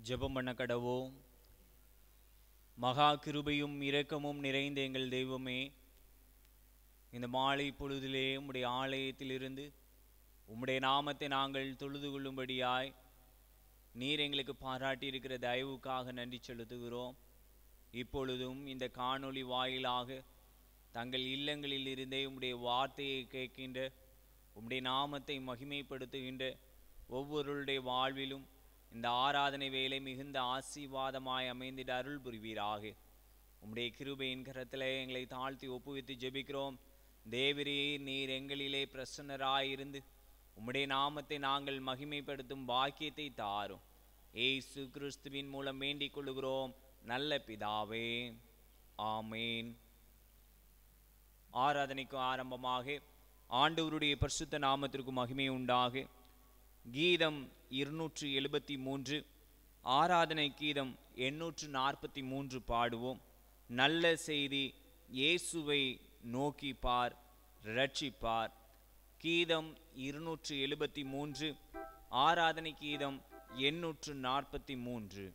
ஜெபம் பண்ண கடவோம் மகா கிருபையும் இரக்கமும் நிறைந்த எங்கள் தெய்வமே இந்த மாலை பொழுதிலே உம்முடைய ஆலயத்திலிருந்து உம்முடைய நாமத்தை நாங்கள் தொழுது கொள்ளும்படியாய் நீர் எங்களுக்கு பாராட்டியிருக்கிற தயவுக்காக நன்றி செலுத்துகிறோம் இப்பொழுதும் இந்த காணொளி வாயிலாக தங்கள் இல்லங்களில் இருந்தே உம்முடைய வார்த்தையை கேட்கின்ற உம்முடைய நாமத்தை மகிமைப்படுத்துகின்ற ஒவ்வொருடைய வாழ்விலும் இந்த ஆராதனை வேலை மிகுந்த ஆசீர்வாதமாய் அமைந்திட அருள் புரிவீராக உம்முடைய கிருபையின் கரத்திலே எங்களை தாழ்த்தி ஒப்புவித்து ஜெபிக்கிறோம் தேவரே நீர் எங்களிலே பிரசன்னராயிருந்து உம்முடைய நாமத்தை நாங்கள் மகிமைப்படுத்தும் பாக்கியத்தை தாரும் ஏசு கிறிஸ்துவின் மூலம் வேண்டிக் கொள்ளுகிறோம் நல்ல பிதாவே ஆமேன் ஆராதனைக்கு ஆரம்பமாக ஆண்டவருடைய பரிசுத்த நாமத்திற்கு மகிமை உண்டாக கீதம் இருநூற்று எழுபத்தி மூன்று ஆராதனை கீதம் எண்ணூற்று நாற்பத்தி மூன்று பாடுவோம் நல்ல செய்தி இயேசுவை நோக்கி பார் ரட்சிப்பார் கீதம் இருநூற்று எழுபத்தி மூன்று ஆராதனை கீதம் எண்ணூற்று நாற்பத்தி மூன்று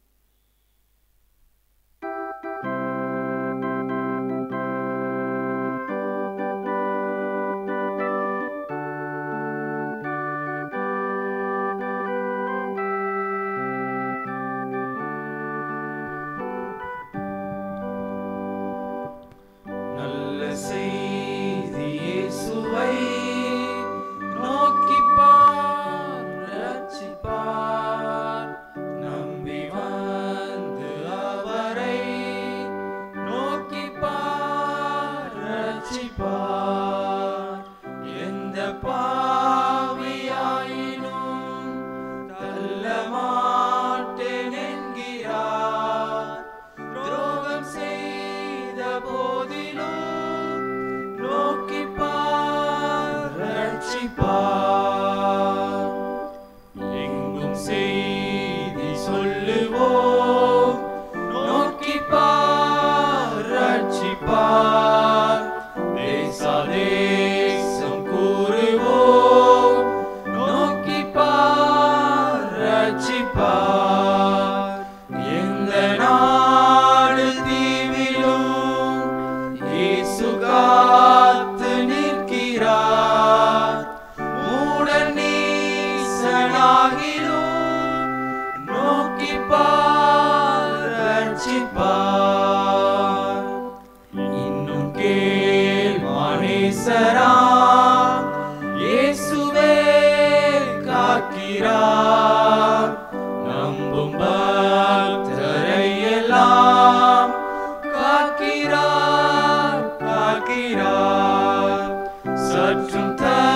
நல்ல செய்தி இயேசுவை நோக்கிப் பார், ரட்சிப்பார். நம்பி வந்து அவரை நோக்கிப் பார், ரட்சிப்பார். எந்த பாவியாயினும் தள்ள மாட்டேன் என்கிறார் துரோகம் செய்த போதிலும் நோக்கி பார் ரட்சிப்பார் எங்கும் செய்தி சொல்லுவோம் நோக்கி பார் ரட்சிப்பார் தேசாதேசம் கூறுவோம் நோக்கி பார் ரட்சிப்பார் எந்த நாடு தீவிலும் இயேசு காத்து நிற்கிறார் மூட நீசனாகிலும் நோக்கி பார் ரட்சிப்பார் இன்னும் கேள் மனேசரா இயேசுவே காக்கிறார் நம்பும் பக்தரை எல்லாம் காக்கிறார் காக்கிறார் சற்றும்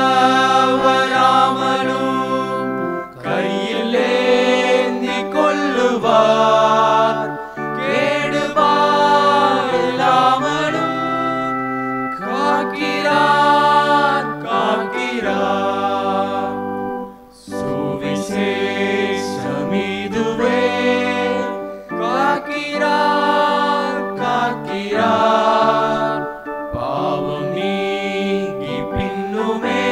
தவறாமலும் கையில் ஏந்தி கொள்ளுவார் கேடுபாயில்லாமலும் காக்கிறார் காக்கிறார் சுவிசேஷமிதுவே காக்கிறார் காக்கிறார் பாவம் நீங்கி பின்னுமே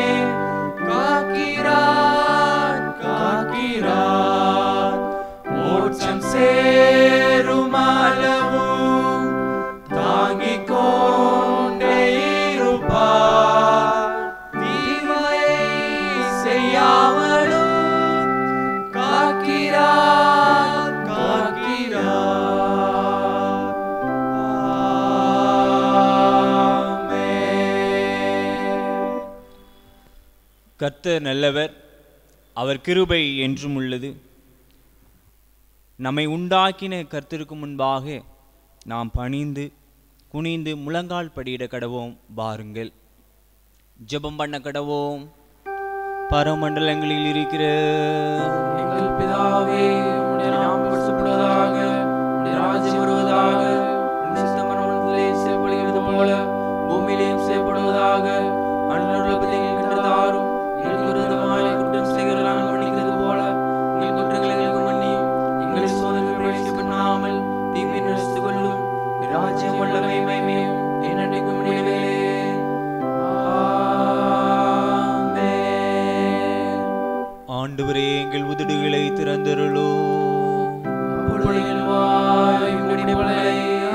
காக்கிறார் காக்கிறார் மோட்சம் சேரும் அளவும் தாங்கிக் கொண்டே இருப்பார் தீமையை செய்யாமலும் காக்கிறார் காக்கிறார் ஆமென். கர்த்தர் நல்லவர் அவர் கிருபை என்றும் உள்ளது நம்மை உண்டாக்கின கர்த்தருக்கு முன்பாக நாம் பணிந்து குனிந்து முழங்கால் படியிட கடவோம் பாருங்கள் ஜெபம் பண்ண கடவோம் பரமண்டலங்களில் இருக்கிற எங்கள் பிதாவே உம்முடைய நாமம் பரிசுத்தப்படுவதாக உம்முடைய ராஜ்யம் வருவதாக உம்முடைய சித்தம் பரமண்டலத்திலே செய்யப்படுகிறது போல பூமியிலேயும் செய்யப்படுவதாக அன்றுள்ள பதில்கள் தாரும் எங்களுக்கு விரோதமாய் குற்றம் செய்கிற நாங்கள் மன்னிக்கிறது போல எங்கள் குற்றங்களை எங்களுக்கு மன்னியும் எங்களை சோதனை பிரவேசிக்க பண்ணாமல் தீமை நிறுத்திக் கொள்ளும் ராஜ்யம் வல்லமை மைமையும் என்னென்றைக்கும் முடியவே ஆமென் ஆண்டவரே எங்கள் உதடுகளை திறந்தருளோ எப்பொழுதுமாய் முடிவுகளை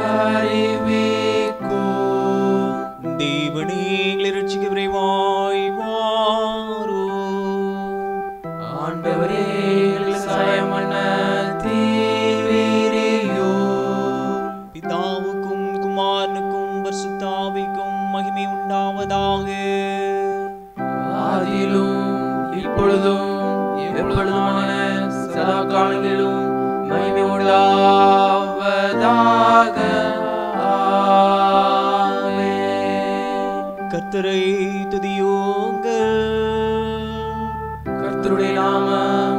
அறிவிக்கும் தேவனே எங்களை ரட்சிக்க விரைவாய் வாரோ ஆண்டவரே எங்கள் சாயம் பண்ண தீவிரியோ பிதாவுக்கும் குமாரனுக்கும் பரிசுத்தாவிக்கும் மகிமை உண்டாவதாக ஆதியிலும் இப்பொழுதும் எப்பொழுதுமான சதா காலங்களிலும் மகிமை உண்டாவதாக ஆமென். கர்த்தரை துதியோங்கள் கர்த்தருடைய நாமம்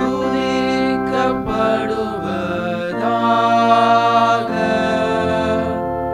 துதிக்கப்படுவதாக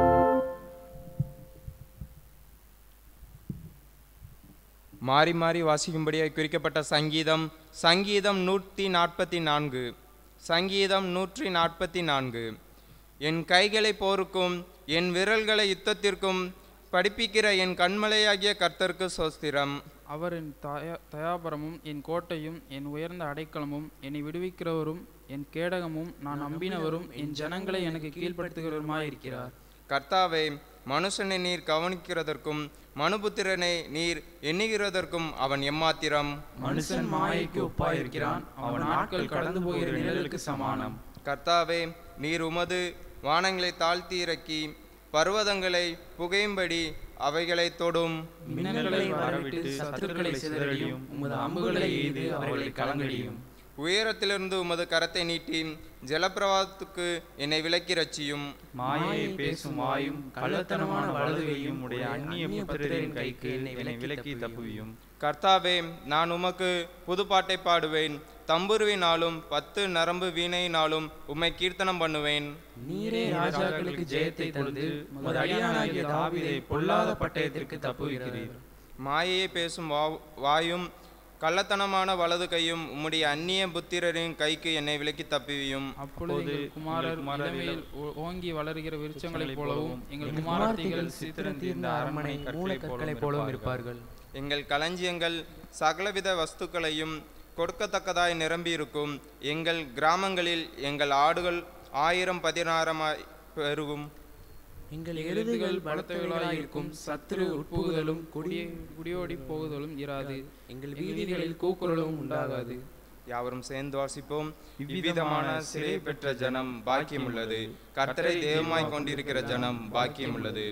மாறி மாறி வாசிக்கும்படியாக குறிக்கப்பட்ட சங்கீதம் சங்கீதம் நூற்றி நாற்பத்தி நான்கு சங்கீதம் நூற்றி நாற்பத்தி நான்கு என் கைகளை போருக்கும் என் விரல்களை யுத்தத்திற்கும் படிப்பிக்கிற என் கண்மலையாகிய கர்த்தருக்கு சோஸ்திரம் அவர் என் தயா தயாபரமும் என் கோட்டையும் என் உயர்ந்த அடைக்கலமும் என்னை விடுவிக்கிறவரும் என் கேடகமும் நான் நம்பினவரும் என் ஜனங்களை எனக்கு கீழ்ப்படுத்துகிறவருமாயிருக்கிறார் கர்த்தாவே மனுஷனை நீர் கவனிக்கிறதற்கும் மனுபுத்திரனை நீர் எண்ணுகிறதற்கும் அவன் எம்மாத்திரம் மனுஷன் மாயைக்கு ஒப்பாயிருக்கிறான் அவன் நாட்கள் கடந்து போகிற நிழலுக்கு சமானம் கர்த்தாவே நீர் உமது வானங்களை தாழ்த்தி இறக்கி பர்வதங்களை புகையும்படி அவைகளை தொடும் மின்னல்களை வரவிட்டு சத்துருக்களை சிதறடியும் உமது அம்புகளை எய்து அவர்களை கலங்கடியும் உயரத்திலிருந்து உமது கரத்தை நீட்டி ஜலப்பிரவாகத்துக்கு என்னை விலக்கி ரட்சியும் மாயையை பேசும் வாயும் கள்ளத்தனமான வலதுகையும் உடைய அந்நிய புத்திரரின் கைக்கு என்னை விலக்கி தப்புவியும் கர்த்தாவே நான் உமக்கு புதுப்பாட்டை பாடுவேன் தம்புருவினாலும் பத்து நரம்பு வீணையினாலும் உம்மை கீர்த்தனம் பண்ணுவேன் நீரே ராஜாக்களுக்கு ஜெயத்தை தந்து உமது அடியானாகிய தாவீதை பொல்லாத பட்டயத்திற்கு தப்புவிக்கிறீர் மாயையை பேசும் வா- வாயும் கள்ளத்தனமான வலது கையும் உம்முடைய அந்நிய புத்திரரின் கைக்கு என்னை விலக்கி தப்புவியும் அப்பொழுது எங்கள் குமாரர் இளமையில் ஓ- ஓங்கி வளர்கிற விருட்சங்களைப் போலவும் எங்கள் குமாரத்திகள் சித்திரம் தீர்ந்த அரண்மனை மூலக்கற்களைப் போலவும் இருப்பார்கள் எங்கள் களஞ்சியங்கள் சகலவித வஸ்துக்களையும் கொடுக்கத்தக்கதாய் நிரம்பியிருக்கும் எங்கள் கிராமங்களில் எங்கள் ஆடுகள் ஆயிரம் பதினாயிரமாய் பெருகும் எங்கள் எருதுகள் பலத்தவைகளாய் இருக்கும் சத்துரு உட்புகுதலும் குடிய குடியோடி போகுதலும் இராது எங்கள் வீதிகளில் கூக்குரலும் உண்டாகாது யாவரும் சேர்ந்து வாசிப்போம் இவ்விதமான சிறை பெற்ற ஜனம் பாக்கியமுள்ளது கர்த்தரை தெய்வமாய் கொண்டிருக்கிற ஜனம் பாக்கியமுள்ளது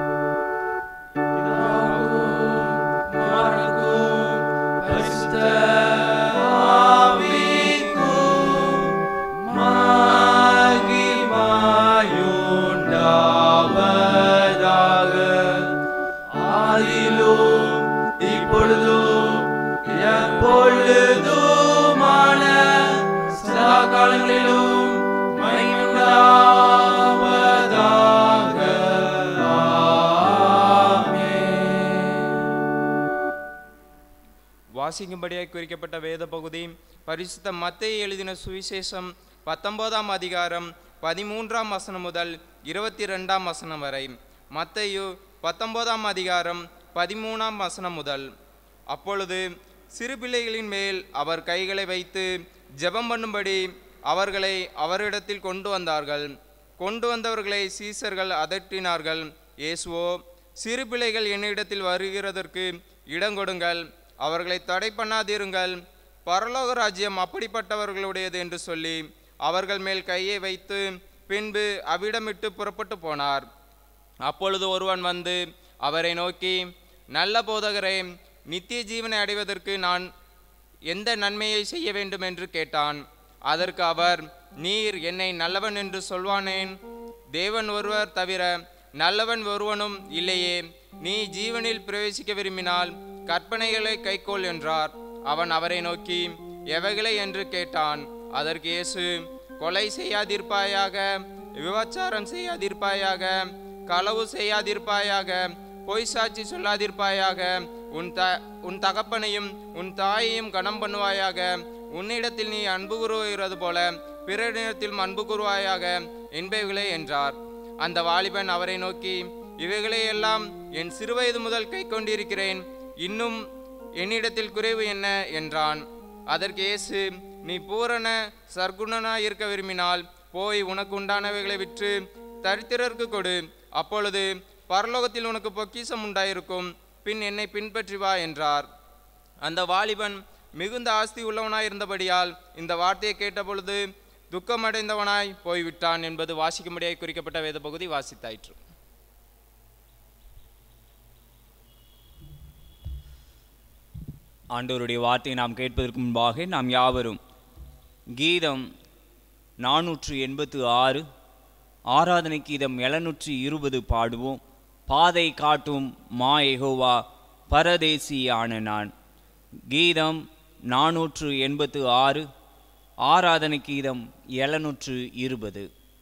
குமாரனுக்கும் பரிசுத்த ஆவிக்கும் மகிமையுண்டாவதாக. ஆதியிலும் இப்பொழுதும் எப்பொழுதுமான சதா காலங்களிலும் மகிமையுண்டாவதாக. ஆமென். வாசிக்கும்படியாய் குறிக்கப்பட்ட வேத பகுதி பரிசுத்த மத்தேயு எழுதின சுவிசேஷம் பத்தொன்பதாம் அதிகாரம் பதிமூன்றாம் வசனம் முதல் இருபத்தி ரெண்டாம் வசனம் வரை மத்தேயு பத்தொன்பதாம் அதிகாரம் பதிமூணாம் வசனம் முதல் அப்பொழுது சிறு பிள்ளைகளின் மேல் அவர் கைகளை வைத்து ஜெபம் பண்ணும்படி அவர்களை அவரிடத்தில் கொண்டு வந்தார்கள் கொண்டு வந்தவர்களை சீசர்கள் அதட்டினார்கள் இயேசுவோ சிறு பிள்ளைகள் என்னிடத்தில் வருகிறதற்கு இடங்கொடுங்கள் அவர்களை தடை பண்ணாதிருங்கள் பரலோக ராஜ்யம் அப்படிப்பட்டவர்களுடையது என்று சொல்லி அவர்கள் மேல் கையை வைத்து பின்பு அவ்விடமிட்டு புறப்பட்டு போனார் அப்பொழுது ஒருவன் வந்து அவரை நோக்கி நல்ல போதகரே நித்திய ஜீவனை அடைவதற்கு நான் எந்த நன்மையை செய்ய வேண்டும் என்று கேட்டான் அதற்கு அவர் நீர் என்னை நல்லவன் என்று சொல்வானேன் தேவன் ஒருவர் தவிர நல்லவன் ஒருவனும் இல்லையே நீ ஜீவனில் பிரவேசிக்க விரும்பினால் கற்பனைகளை கைக்கோள் என்றார் அவன் அவரை நோக்கி எவைகளை என்று கேட்டான் அதற்கு இயேசு கொலை செய்யாதிருப்பாயாக விபச்சாரம் செய்யாதிருப்பாயாக களவு செய்யாதிருப்பாயாக பொய் சாட்சி சொல்லாதிருப்பாயாக உன் த உன் தகப்பனையும் உன் தாயையும் கனம் பண்ணுவாயாக உன்னிடத்தில் நீ அன்பு கூறுகிறது போல பிறரிடத்தில் அன்பு கூறுவாயாக என்பவைகளே என்றார் அந்த வாலிபன் அவரை நோக்கி இவைகளை எல்லாம் என் சிறுவயது முதல் கை கொண்டிருக்கிறேன் இன்னும் என்னிடத்தில் குறைவு என்ன என்றான் அதற்கு இயேசு நீ பூரண சர்க்குணனாய் இருக்க விரும்பினால் போய் உனக்கு உண்டானவைகளை விற்று தரித்திரருக்கு கொடு அப்பொழுது பரலோகத்தில் உனக்கு பொக்கிஷம் உண்டாயிருக்கும் பின் என்னை பின்பற்றி வா என்றார் அந்த வாலிபன் மிகுந்த ஆஸ்தி உள்ளவனாய் இருந்தபடியால் இந்த வார்த்தையை கேட்டபொழுது துக்கமடைந்தவனாய் போய்விட்டான் என்பது வாசிக்கும்படியாய் குறிக்கப்பட்ட வேத பகுதி வாசித்தாயிற்று ஆண்டவருடைய வார்த்தையை நாம் கேட்பதற்கு முன்பாக நாம் யாவரும் கீதம் நானூற்று எண்பத்து ஆறு ஆராதனை கீதம் எழுநூற்றி இருபது பாடுவோம் பாதை காட்டும் மா எகோவா பரதேசியான நான் கீதம் நானூற்று எண்பத்து ஆறு ஆராதனை கீதம் எழுநூற்று இருபது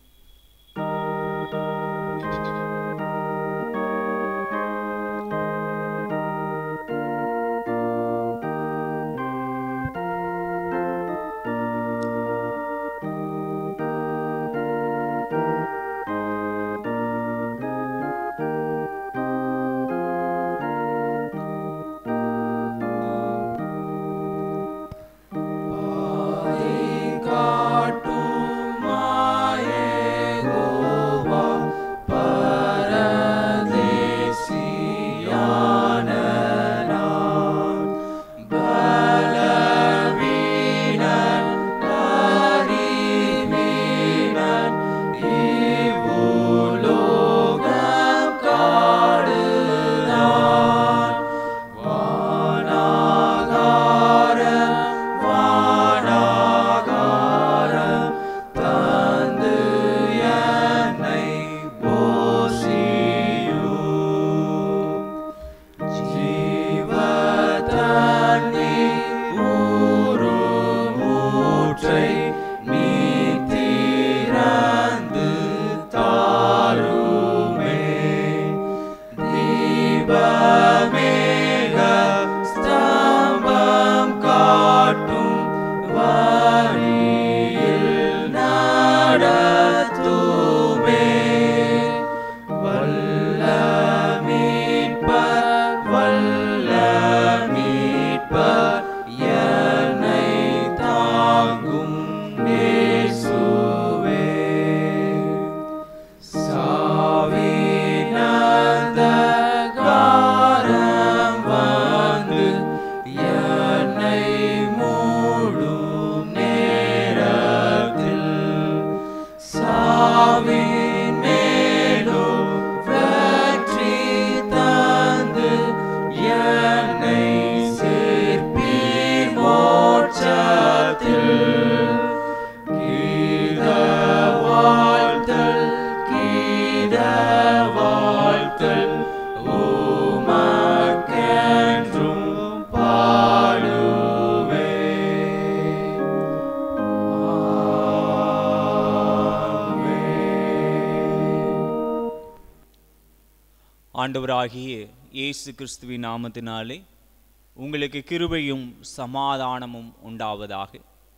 ஆண்டவராகிய இயேசு கிறிஸ்துவின் நாமத்தினாலே உங்களுக்கு கிருபையும் சமாதானமும் உண்டாவதாக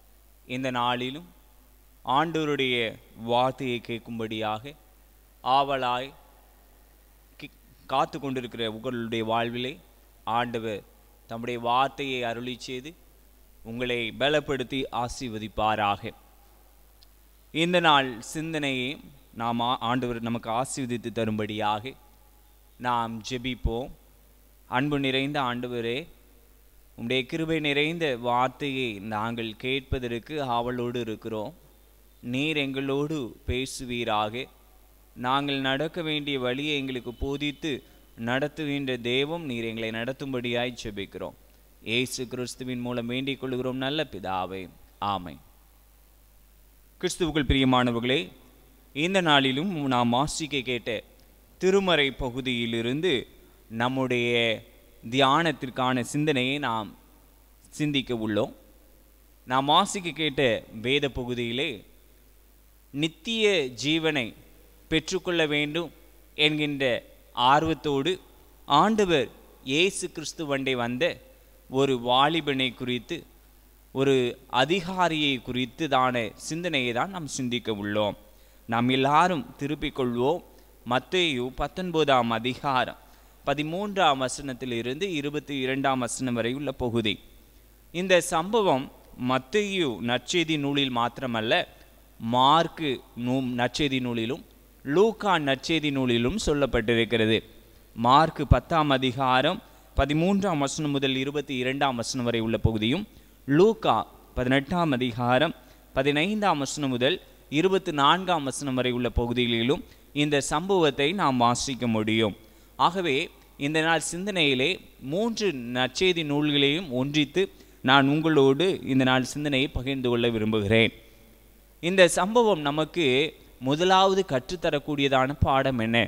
இந்த நாளிலும் ஆண்டவருடைய வார்த்தையை கேட்கும்படியாக ஆவலாய் கி- காத்து கொண்டிருக்கிற உங்களுடைய வாழ்விலே ஆண்டவர் தம்முடைய வார்த்தையை அருளி செய்து உங்களை பலப்படுத்தி ஆசீர்வதிப்பாராக இந்த நாள் சிந்தனையை நாம் ஆ- ஆண்டவர் நமக்கு ஆசீர்வதித்து தரும்படியாக நாம் ஜெபிப்போம் அன்பு நிறைந்த ஆண்டவரே உம்முடைய கிருபை நிறைந்த வார்த்தையை நாங்கள் கேட்பதற்கு ஆவலோடு இருக்கிறோம் நீர் எங்களோடு பேசுவீராக நாங்கள் நடக்க வேண்டிய வழியை எங்களுக்கு போதித்து நடத்துகின்ற தேவம் நீர் எங்களை நடத்தும்படியாய் ஜெபிக்கிறோம் இயேசு கிறிஸ்துவின் மூலம் வேண்டிக் கொள்கிறோம் நல்ல பிதாவே ஆமென் கிறிஸ்துவுக்குள் பிரியமானவர்களே இந்த நாளிலும் நாம் வாசிக்க கேட்ட திருமறை பகுதியிலிருந்து நம்முடைய தியானத்திற்கான சிந்தனையை நாம் சிந்திக்க உள்ளோம் நாம் வாசிக்க கேட்ட வேத பகுதியிலே நித்திய ஜீவனை பெற்றுக்கொள்ள வேண்டும் என்கின்ற ஆர்வத்தோடு ஆண்டவர் இயேசு கிறிஸ்துவண்டை வந்த ஒரு வாலிபனை குறித்து ஒரு அதிகாரியை குறித்து தான சிந்தனையை தான் நாம் சிந்திக்க உள்ளோம் நாம் எல்லாரும் திருப்பிக் கொள்வோம் மத்தேயு பத்தொன்பதாம் அதிகாரம் பதிமூன்றாம் வசனத்திலிருந்து இருபத்தி இரண்டாம் வசனம் வரை உள்ள பகுதி இந்த சம்பவம் மத்தேயு நற்செய்தி நூலில் மாத்திரமல்ல மார்க்கு நூ நற்செய்தி நூலிலும் லூக்கா நற்செய்தி நூலிலும் சொல்லப்பட்டிருக்கிறது மார்க்கு பத்தாம் அதிகாரம் பதிமூன்றாம் வசனம் முதல் இருபத்தி இரண்டாம் வசனம் வரை உள்ள பகுதியும் லூக்கா பதினெட்டாம் அதிகாரம் பதினைந்தாம் வசனம் முதல் இருபத்தி நான்காம் வசனம் வரை உள்ள பகுதிகளிலும் இந்த சம்பவத்தை நாம் வாசிக்க முடியும் ஆகவே இந்த நாள் சிந்தனையிலே மூன்று நற்செய்தி நூல்களையும் ஒன்றித்து நான் உங்களோடு இந்த நாள் சிந்தனையை பகிர்ந்து கொள்ள விரும்புகிறேன் இந்த சம்பவம் நமக்கு முதலாவது கற்றுத்தரக்கூடியதான பாடம் என்ன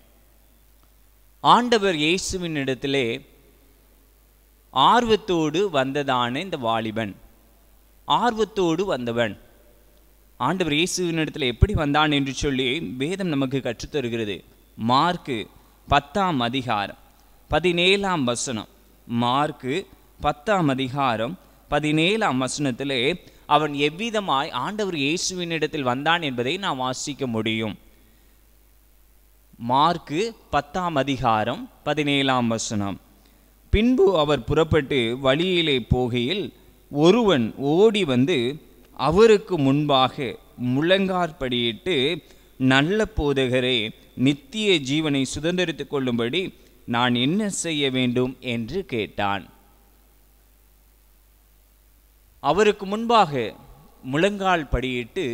ஆண்டவர் இயேசுவின் இடத்திலே ஆர்வத்தோடு வந்ததான இந்த வாலிபன் ஆர்வத்தோடு வந்தவன் ஆண்டவர் இயேசுவின் இடத்துல எப்படி வந்தான் என்று சொல்லி வேதம் நமக்கு கற்றுத்தருகிறது மார்க்கு பத்தாம் அதிகாரம் பதினேழாம் வசனம் மார்க்கு பத்தாம் அதிகாரம் பதினேழாம் வசனத்திலே அவன் எவ்விதமாய் ஆண்டவர் இயேசுவின் இடத்தில் வந்தான் என்பதை நாம் வாசிக்க முடியும் மார்க்கு பத்தாம் அதிகாரம் பதினேழாம் வசனம் பின்பு அவர் புறப்பட்டு வழியிலே போகையில் ஒருவன் ஓடி வந்து அவருக்கு முன்பாக முழங்காற்படியிட்டு நல்ல போதகரே நித்திய ஜீவனை சுதந்திரித்துக் கொள்ளும்படி நான் என்ன செய்ய வேண்டும் என்று கேட்டான் அவருக்கு முன்பாக முழங்கால் படியிட்டு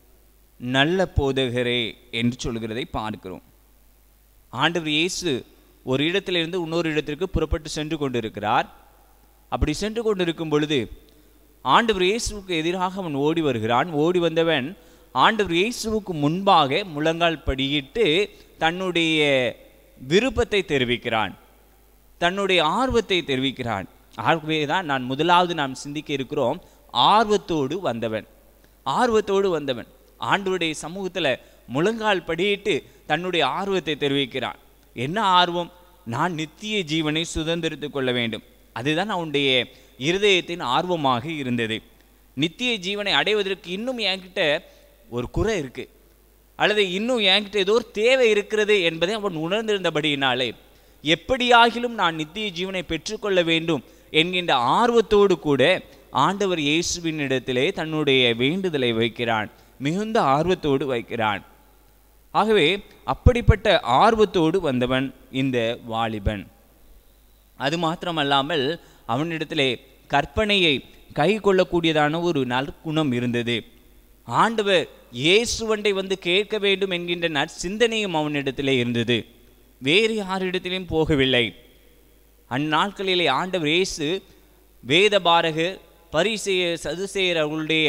நல்ல போதகரே என்று சொல்கிறதை பார்க்கிறோம் ஆண்டவர் இயேசு ஒரு இடத்திலிருந்து இன்னொரு இடத்திற்கு புறப்பட்டு சென்று கொண்டிருக்கிறார் அப்படி சென்று கொண்டிருக்கும் பொழுது ஆண்டவர் இயேசுவுக்கு எதிராக அவன் ஓடி வருகிறான் ஓடி வந்தவன் ஆண்டவர் இயேசுவுக்கு முன்பாக முழங்கால் படியிட்டு தன்னுடைய விருப்பத்தை தெரிவிக்கிறான் தன்னுடைய ஆர்வத்தை தெரிவிக்கிறான் ஆகவே தான் நான் முதலாவது நாம் சிந்திக்க இருக்கிறோம் ஆர்வத்தோடு வந்தவன் ஆர்வத்தோடு வந்தவன் ஆண்டவருடைய சமூகத்தில் முழங்கால் படியிட்டு தன்னுடைய ஆர்வத்தை தெரிவிக்கிறான் என்ன ஆர்வம் நான் நித்திய ஜீவனை சுதந்திரித்துக் கொள்ள வேண்டும் அதுதான் அவனுடைய இருதயத்தின் ஆர்வமாக இருந்தது நித்திய ஜீவனை அடைவதற்கு இன்னும் என்கிட்ட ஒரு குறை இருக்கு அல்லது இன்னும் என்கிட்ட ஏதோ ஒரு தேவை இருக்கிறது என்பதை அவன் உணர்ந்திருந்தபடியினாலே எப்படியாகிலும் நான் நித்திய ஜீவனை பெற்றுக்கொள்ள வேண்டும் என்கின்ற ஆர்வத்தோடு கூட ஆண்டவர் இயேசுவின் இடத்திலே தன்னுடைய வேண்டுதலை வைக்கிறான் மிகுந்த ஆர்வத்தோடு வைக்கிறான் ஆகவே அப்படிப்பட்ட ஆர்வத்தோடு வந்தவன் இந்த வாலிபன் அது மாத்திரமல்லாமல் அவனிடத்திலே கற்பனையை கை கொள்ளக்கூடியதான ஒரு நற்குணம் இருந்தது ஆண்டவர் இயேசுவண்டை வந்து கேட்க வேண்டும் என்கின்ற நற்சிந்தனையும் அவனிடத்திலே இருந்தது வேறு யாரிடத்திலும் போகவில்லை அந்நாட்களிலே ஆண்டவர் இயேசு வேதபாரகர் பரிசெய சதுசேயர் அவர்களுடைய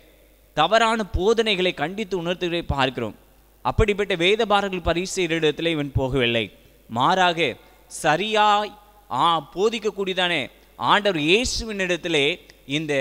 தவறான போதனைகளை கண்டித்து உணர்த்துவதை பார்க்கிறோம் அப்படிப்பட்ட வேதபாரர்கள் பரிசெயரிடத்தில் இவன் போகவில்லை மாறாக சரியாய் ஆ போதிக்கக்கூடியதானே ஆண்டவர் இயேசுவின் இடத்திலே இந்த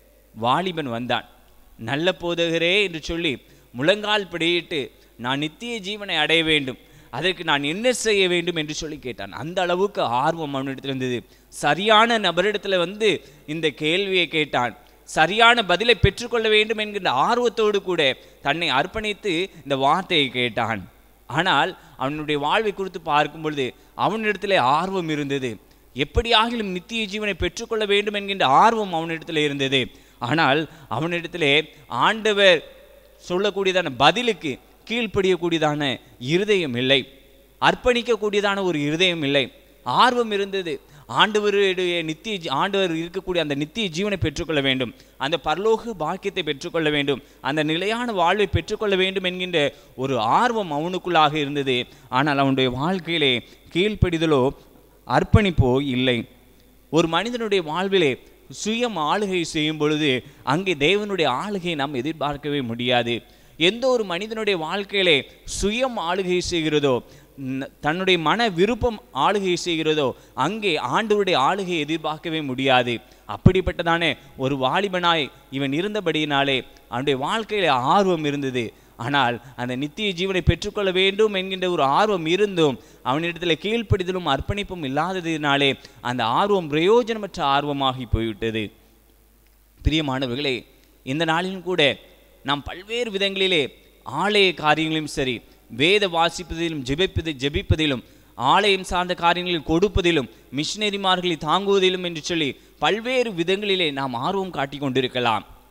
வாலிபன் வந்தான் நல்ல போதகரே என்று சொல்லி முழங்கால் பிடியிட்டு நான் நித்திய ஜீவனை அடைய வேண்டும் அதற்கு நான் என்ன செய்ய வேண்டும் என்று சொல்லி கேட்டான் அந்த அளவுக்கு ஆர்வம் அவனிடத்தில் இருந்தது சரியான நபரிடத்தில் வந்து இந்த கேள்வியை கேட்டான் சரியான பதிலை பெற்றுக்கொள்ள வேண்டும் என்கின்ற ஆர்வத்தோடு கூட தன்னை அர்ப்பணித்து இந்த வார்த்தையை கேட்டான் ஆனால் அவனுடைய வாழ்வை குறித்து பார்க்கும் பொழுது அவனிடத்திலே ஆர்வம் இருந்தது எப்படியாகிலும் நித்திய ஜீவனை பெற்றுக்கொள்ள வேண்டும் என்கின்ற ஆர்வம் அவனிடத்தில் இருந்தது ஆனால் அவனிடத்திலே ஆண்டவர் சொல்லக்கூடியதான பதிலுக்கு கீழ்ப்படியக்கூடியதான இருதயம் இல்லை அர்ப்பணிக்கக்கூடியதான ஒரு இருதயம் இல்லை ஆர்வம் இருந்தது ஆண்டவருடைய நித்திய ஜீ- ஆண்டவர் இருக்கக்கூடிய அந்த நித்திய ஜீவனை பெற்றுக்கொள்ள வேண்டும் அந்த பரலோக பாக்கியத்தை பெற்றுக்கொள்ள வேண்டும் அந்த நிலையான வாழ்வை பெற்றுக்கொள்ள வேண்டும் என்கின்ற ஒரு ஆர்வம் அவனுக்குள்ளாக இருந்தது ஆனால் அவனுடைய வாழ்க்கையிலே கீழ்ப்படிதலோ அர்ப்பணிப்போ இல்லை ஒரு மனிதனுடைய வாழ்விலே சுயம் ஆளுகை செய்யும் பொழுது அங்கே தேவனுடைய ஆளுகையை நாம் எதிர்பார்க்கவே முடியாது எந்த ஒரு மனிதனுடைய வாழ்க்கையிலே சுயம் ஆளுகை செய்கிறதோ ந- தன்னுடைய மன விருப்பம் ஆளுகை செய்கிறதோ அங்கே ஆண்டவருடைய ஆளுகையை எதிர்பார்க்கவே முடியாது அப்படிப்பட்டதானே ஒரு வாலிபனாய் இவன் இருந்தபடியினாலே அவனுடைய வாழ்க்கையில ஆர்வம் இருந்தது ஆனால் அந்த நித்திய ஜீவனை பெற்றுக்கொள்ள வேண்டும் என்கின்ற ஒரு ஆர்வம் இருந்தும் அவனிடத்தில் கீழ்ப்படிதலும் அர்ப்பணிப்பும் இல்லாததினாலே அந்த ஆர்வம் பிரயோஜனமற்ற ஆர்வமாகி போய்விட்டது பிரியமானவர்களே இந்த நாளிலும் கூட நாம் பல்வேறு விதங்களிலே ஆலய காரியங்களிலும் சரி வேத வாசிப்பதிலும் ஜெபிப்பது ஜெபிப்பதிலும் ஆலயம் சார்ந்த காரியங்களில் கொடுப்பதிலும் மிஷினரிமார்களை தாங்குவதிலும் என்று சொல்லி பல்வேறு விதங்களிலே நாம் ஆர்வம் காட்டிக் கொண்டிருக்கலாம்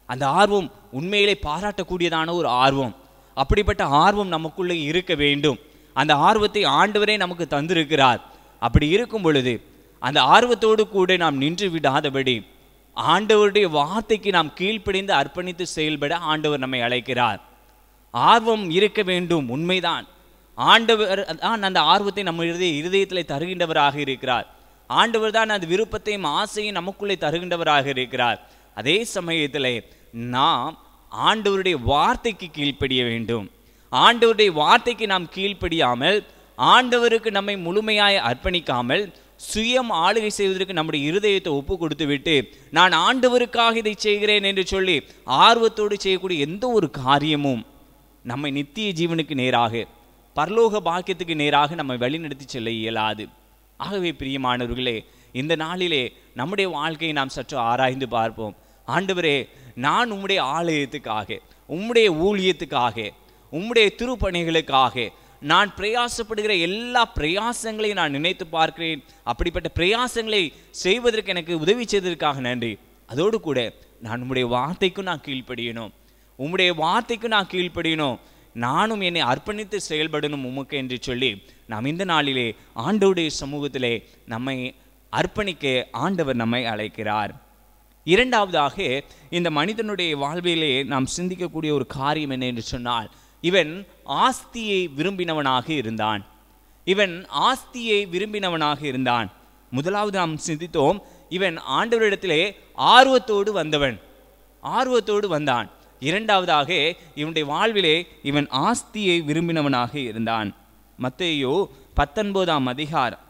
அந்த ஆர்வம் உண்மையிலே பாராட்டக்கூடியதான ஒரு ஆர்வம் அப்படிப்பட்ட ஆர்வம் நமக்குள்ளே இருக்க வேண்டும் அந்த ஆர்வத்தை ஆண்டவரே நமக்கு தந்திருக்கிறார் அப்படி இருக்கும் பொழுது அந்த ஆர்வத்தோடு கூட நாம் நின்று விடாதபடி ஆண்டவருடைய வார்த்தைக்கு நாம் கீழ்ப்படிந்து அர்ப்பணித்து செயல்பட ஆண்டவர் நம்மை அழைக்கிறார் ஆர்வம் இருக்க வேண்டும் உண்மைதான் ஆண்டவர் தான் அந்த ஆர்வத்தை நம்ம இருதய இருதயத்தில் தருகின்றவராக இருக்கிறார் ஆண்டவர் தான் அந்த விருப்பத்தையும் ஆசையும் நமக்குள்ளே தருகின்றவராக இருக்கிறார் அதே சமயத்தில் நாம் ஆண்டவருடைய வார்த்தைக்கு கீழ்ப்படிய வேண்டும் ஆண்டவருடைய வார்த்தைக்கு நாம் கீழ்ப்படியாமல் ஆண்டவருக்கு நம்மை முழுமையாய் அர்ப்பணிக்காமல் சுயம் ஆளுகை செய்வதற்கு நம்முடைய இருதயத்தை ஒப்பு கொடுத்து விட்டு நான் ஆண்டவருக்காக இதை செய்கிறேன் என்று சொல்லி ஆர்வத்தோடு செய்யக்கூடிய எந்த ஒரு காரியமும் நம்மை நித்திய ஜீவனுக்கு நேராக பரலோக பாக்கியத்துக்கு நேராக நம்மை வழிநடத்தி செல்ல இயலாது ஆகவே பிரியமானவர்களே இந்த நாளிலே நம்முடைய வாழ்க்கையை நாம் சற்று ஆராய்ந்து பார்ப்போம் ஆண்டவரே நான் உம்முடைய ஆலயத்துக்காக உம்முடைய ஊழியத்துக்காக உம்முடைய திருப்பணிகளுக்காக நான் பிரயாசப்படுகிற எல்லா பிரயாசங்களையும் நான் நினைத்து பார்க்கிறேன் அப்படிப்பட்ட பிரயாசங்களை செய்வதற்கு எனக்கு உதவி செய்ததற்காக நன்றி அதோடு கூட நான் உம்முடைய வார்த்தைக்கும் நான் கீழ்ப்படியணும் உம்முடைய வார்த்தைக்கு நான் கீழ்ப்படியணும் நானும் என்னை அர்ப்பணித்து செயல்படணும் உமக்கு என்று சொல்லி நாம் இந்த நாளிலே ஆண்டவருடைய சமூகத்திலே நம்மை அர்ப்பணிக்க ஆண்டவர் நம்மை அழைக்கிறார் இரண்டாவதாக இந்த மனிதனுடைய வாழ்விலே நாம் சிந்திக்கக்கூடிய ஒரு காரியம் என்ன என்று சொன்னால் இவன் ஆஸ்தியை விரும்பினவனாக இருந்தான் இவன் ஆஸ்தியை விரும்பினவனாக இருந்தான் முதலாவது நாம் சிந்தித்தோம் இவன் ஆண்டவரிடத்திலே ஆர்வத்தோடு வந்தவன் ஆர்வத்தோடு வந்தான் இரண்டாவதாக இவனுடைய வாழ்விலே இவன் ஆஸ்தியை விரும்பினவனாக இருந்தான் மத்தேயோ பத்தொன்பதாம் அதிகாரம்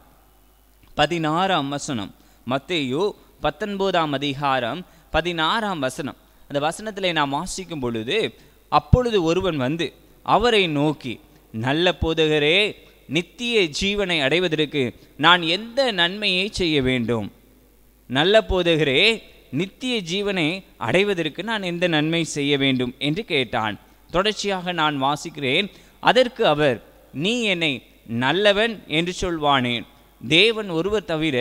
பதினாறாம் வசனம் மத்தேயோ பத்தொன்பதாம் அதிகாரம் பதினாறாம் வசனம் அந்த வசனத்திலே நாம் வாசிக்கும் பொழுது அப்பொழுது ஒருவன் வந்து அவரை நோக்கி நல்ல போதகரே நித்திய ஜீவனை அடைவதற்கு நான் எந்த நன்மையை செய்ய வேண்டும் நல்ல போதகரே நித்திய ஜீவனை அடைவதற்கு நான் எந்த நன்மை செய்ய வேண்டும் என்று கேட்டான் தொடர்ச்சியாக நான் வாசிக்கிறேன் அதற்கு அவர் நீ என்னை நல்லவன் என்று சொல்வானேன் தேவன் ஒருவர் தவிர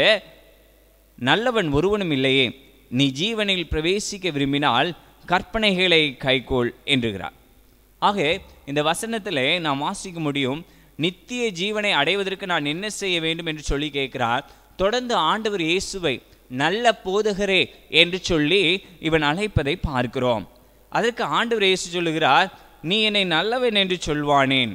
நல்லவன் ஒருவனும் இல்லையே நீ ஜீவனில் பிரவேசிக்க விரும்பினால் கற்பனைகளை கைக்கோள் என்றுகிறார் ஆக இந்த வசனத்தில் நாம் வாசிக்க முடியும் நித்திய ஜீவனை அடைவதற்கு நான் என்ன செய்ய வேண்டும் என்று சொல்லி கேட்கிறார் தொடர்ந்து ஆண்டவர் இயேசுவை நல்ல போதகரே என்று சொல்லி இவன் அழைப்பதை பார்க்கிறோம் அதற்கு ஆண்டவர் இயேசு சொல்லுகிறார் நீ என்னை நல்லவன் என்று சொல்வானேன்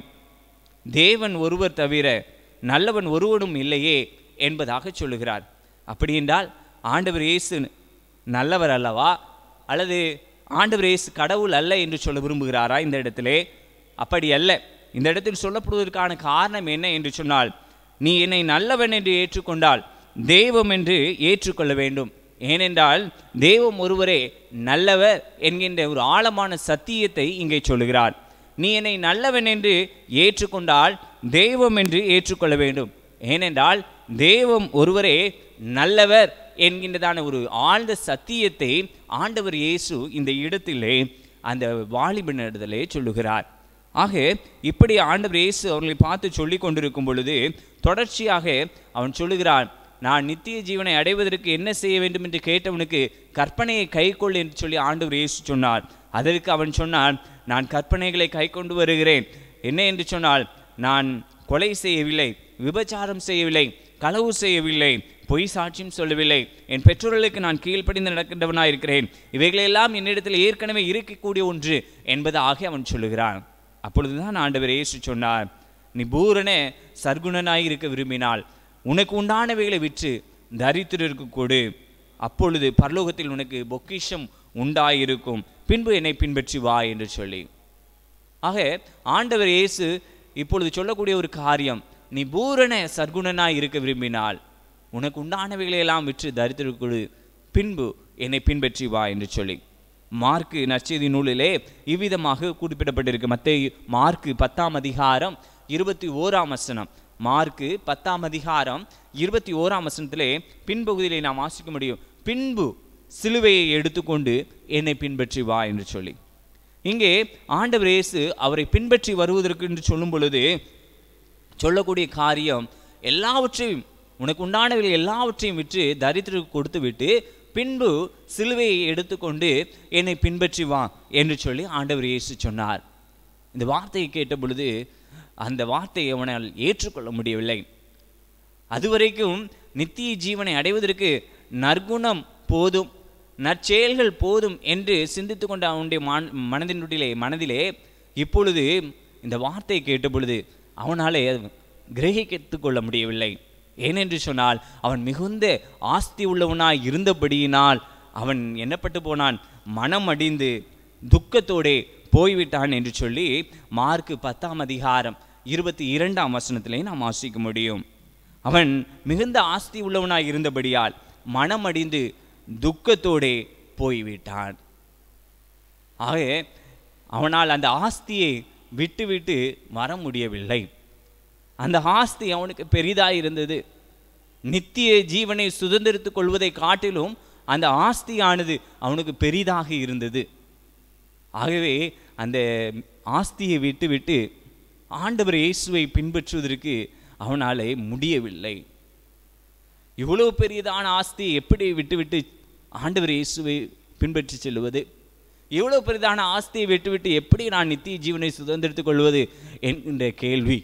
தேவன் ஒருவர் தவிர நல்லவன் ஒருவனும் இல்லையே என்பதாக சொல்லுகிறார் அப்படி என்றால் ஆண்டவர் இயேசு நல்லவர் அல்லவா அல்லது ஆண்டவர் இயேசு கடவுள் அல்ல என்று சொல்ல விரும்புகிறாரா இந்த இடத்திலே அப்படி அல்ல இந்த இடத்தில் சொல்லப்படுவதற்கான காரணம் என்ன என்று சொன்னால் நீ என்னை நல்லவன் என்று ஏற்றுக்கொண்டால் தெய்வம் என்று ஏற்றுக்கொள்ள வேண்டும் ஏனென்றால் தெய்வம் ஒருவரே நல்லவர் என்கின்ற ஒரு ஆழமான சத்தியத்தை இங்கே சொல்லுகிறார் நீ என்னை நல்லவன் என்று ஏற்றுக்கொண்டால் தெய்வம் என்று ஏற்றுக்கொள்ள வேண்டும் ஏனென்றால் தெய்வம் ஒருவரே நல்லவர் என்கின்றதான ஒரு ஆழ்ந்த சத்தியத்தை ஆண்டவர் இயேசு இந்த இடத்திலே அந்த வாலிபனிடத்திலே சொல்லுகிறார் ஆக இப்படி ஆண்டவர் இயேசு அவர்களை பார்த்து சொல்லி கொண்டிருக்கும் பொழுது தொடர்ச்சியாக அவன் சொல்லுகிறான் நான் நித்திய ஜீவனை அடைவதற்கு என்ன செய்ய வேண்டும் என்று கேட்டவனுக்கு கற்பனையை கைக்கொள் என்று சொல்லி ஆண்டவர் இயேசு சொன்னார் அதற்கு அவன் சொன்னான் நான் கற்பனைகளை கை கொண்டு வருகிறேன் என்ன என்று சொன்னால் நான் கொலை செய்யவில்லை விபச்சாரம் செய்யவில்லை களவு செய்யவில்லை பொய் சாட்சியம் சொல்லவில்லை என் பெற்றோர்களுக்கு நான் கீழ்ப்படிந்து நடக்கின்றவனாக இருக்கிறேன் இவைகளெல்லாம் என்னிடத்தில் ஏற்கனவே இருக்கக்கூடிய ஒன்று என்பதாக அவன் சொல்லுகிறான் அப்பொழுதுதான் ஆண்டவர் இயேசு சொன்னார் நீ பூரண சர்க்குணனாய் இருக்க விரும்பினால் உனக்கு உண்டானவைகளை விற்று தரித்திரருக்கு கொடு அப்பொழுது பரலோகத்தில் உனக்கு பொக்கிஷம் உண்டாயிருக்கும் பின்பு என்னை பின்பற்றி வா என்று சொல்லி ஆக ஆண்டவர் இயேசு இப்பொழுது சொல்லக்கூடிய ஒரு காரியம் நீ பூரண சர்க்குணனாய் இருக்க விரும்பினால் உனக்கு உண்டானவைகளை எல்லாம் விற்று தரித்திரருக்கு கொடு பின்பு என்னை பின்பற்றி வா என்று சொல்லி மார்க்கு நற்செய்தி நூலிலே இவ்விதமாக குறிப்பிடப்பட்டிருக்கு மத்திய மார்க்கு பத்தாம் அதிகாரம் இருபத்தி ஓராம் வசனம் மார்க்கு பத்தாம் அதிகாரம் இருபத்தி ஓராம் வசனத்திலே பின்பகுதியிலே நாம் வாசிக்க முடியும் பின்பு சிலுவையை எடுத்துக்கொண்டு என்னை பின்பற்றி வா என்று சொல்லி இங்கே ஆண்டவர் இயேசு அவரை பின்பற்றி வருவதற்கு என்று சொல்லும் பொழுது சொல்லக்கூடிய காரியம் எல்லாவற்றையும் உனக்கு உண்டானவைகள் எல்லாவற்றையும் விற்று தரித்திரருக்கு கொடுத்து விட்டு பின்பு சிலுவையை எடுத்துக்கொண்டு என்னை பின்பற்றி வா என்று சொல்லி ஆண்டவர் இயேசு சொன்னார் இந்த வார்த்தையை கேட்ட பொழுது அந்த வார்த்தையை அவனால் ஏற்றுக்கொள்ள முடியவில்லை அதுவரைக்கும் நித்திய ஜீவனை அடைவதற்கு நற்குணம் போதும் நற்செயல்கள் போதும் என்று சிந்தித்து கொண்ட அவனுடைய மன மனதினுடைய மனதிலே இப்பொழுது இந்த வார்த்தையை கேட்ட பொழுது அவனாலே கிரகித்து கொள்ள முடியவில்லை ஏனென்று சொன்னால் அவன் மிகுந்த ஆஸ்தி உள்ளவனாய் இருந்தபடியினால் அவன் என்னப்பட்டு போனான் மனம் அடிந்து துக்கத்தோடே போய்விட்டான் என்று சொல்லி மார்க்கு பத்தாம் அதிகாரம் இருபத்தி இரண்டாம் வசனத்திலே நாம் வாசிக்க முடியும் அவன் மிகுந்த ஆஸ்தி உள்ளவனாய் இருந்தபடியால் மனமடிந்து துக்கத்தோடே போய்விட்டான் ஆக அவனால் அந்த ஆஸ்தியை விட்டுவிட்டு வர முடியவில்லை அந்த ஆஸ்தி அவனுக்கு பெரிதாய் இருந்தது நித்திய ஜீவனை சுதந்திரித்துக் கொள்வதை காட்டிலும் அந்த ஆஸ்தியானது அவனுக்கு பெரிதாக இருந்தது ஆகவே அந்த ஆஸ்தியை விட்டுவிட்டு ஆண்டவர் இயேசுவை பின்பற்றுவதற்கு அவனாலே முடியவில்லை இவ்வளவு பெரியதான ஆஸ்தியை எப்படி விட்டுவிட்டு ஆண்டவர் இயேசுவை பின்பற்றி செல்வது இவ்வளவு பெரிதான ஆஸ்தியை விட்டுவிட்டு எப்படி நான் நித்திய ஜீவனை சுதந்திரித்துக் கொள்வது என்கின்ற கேள்வி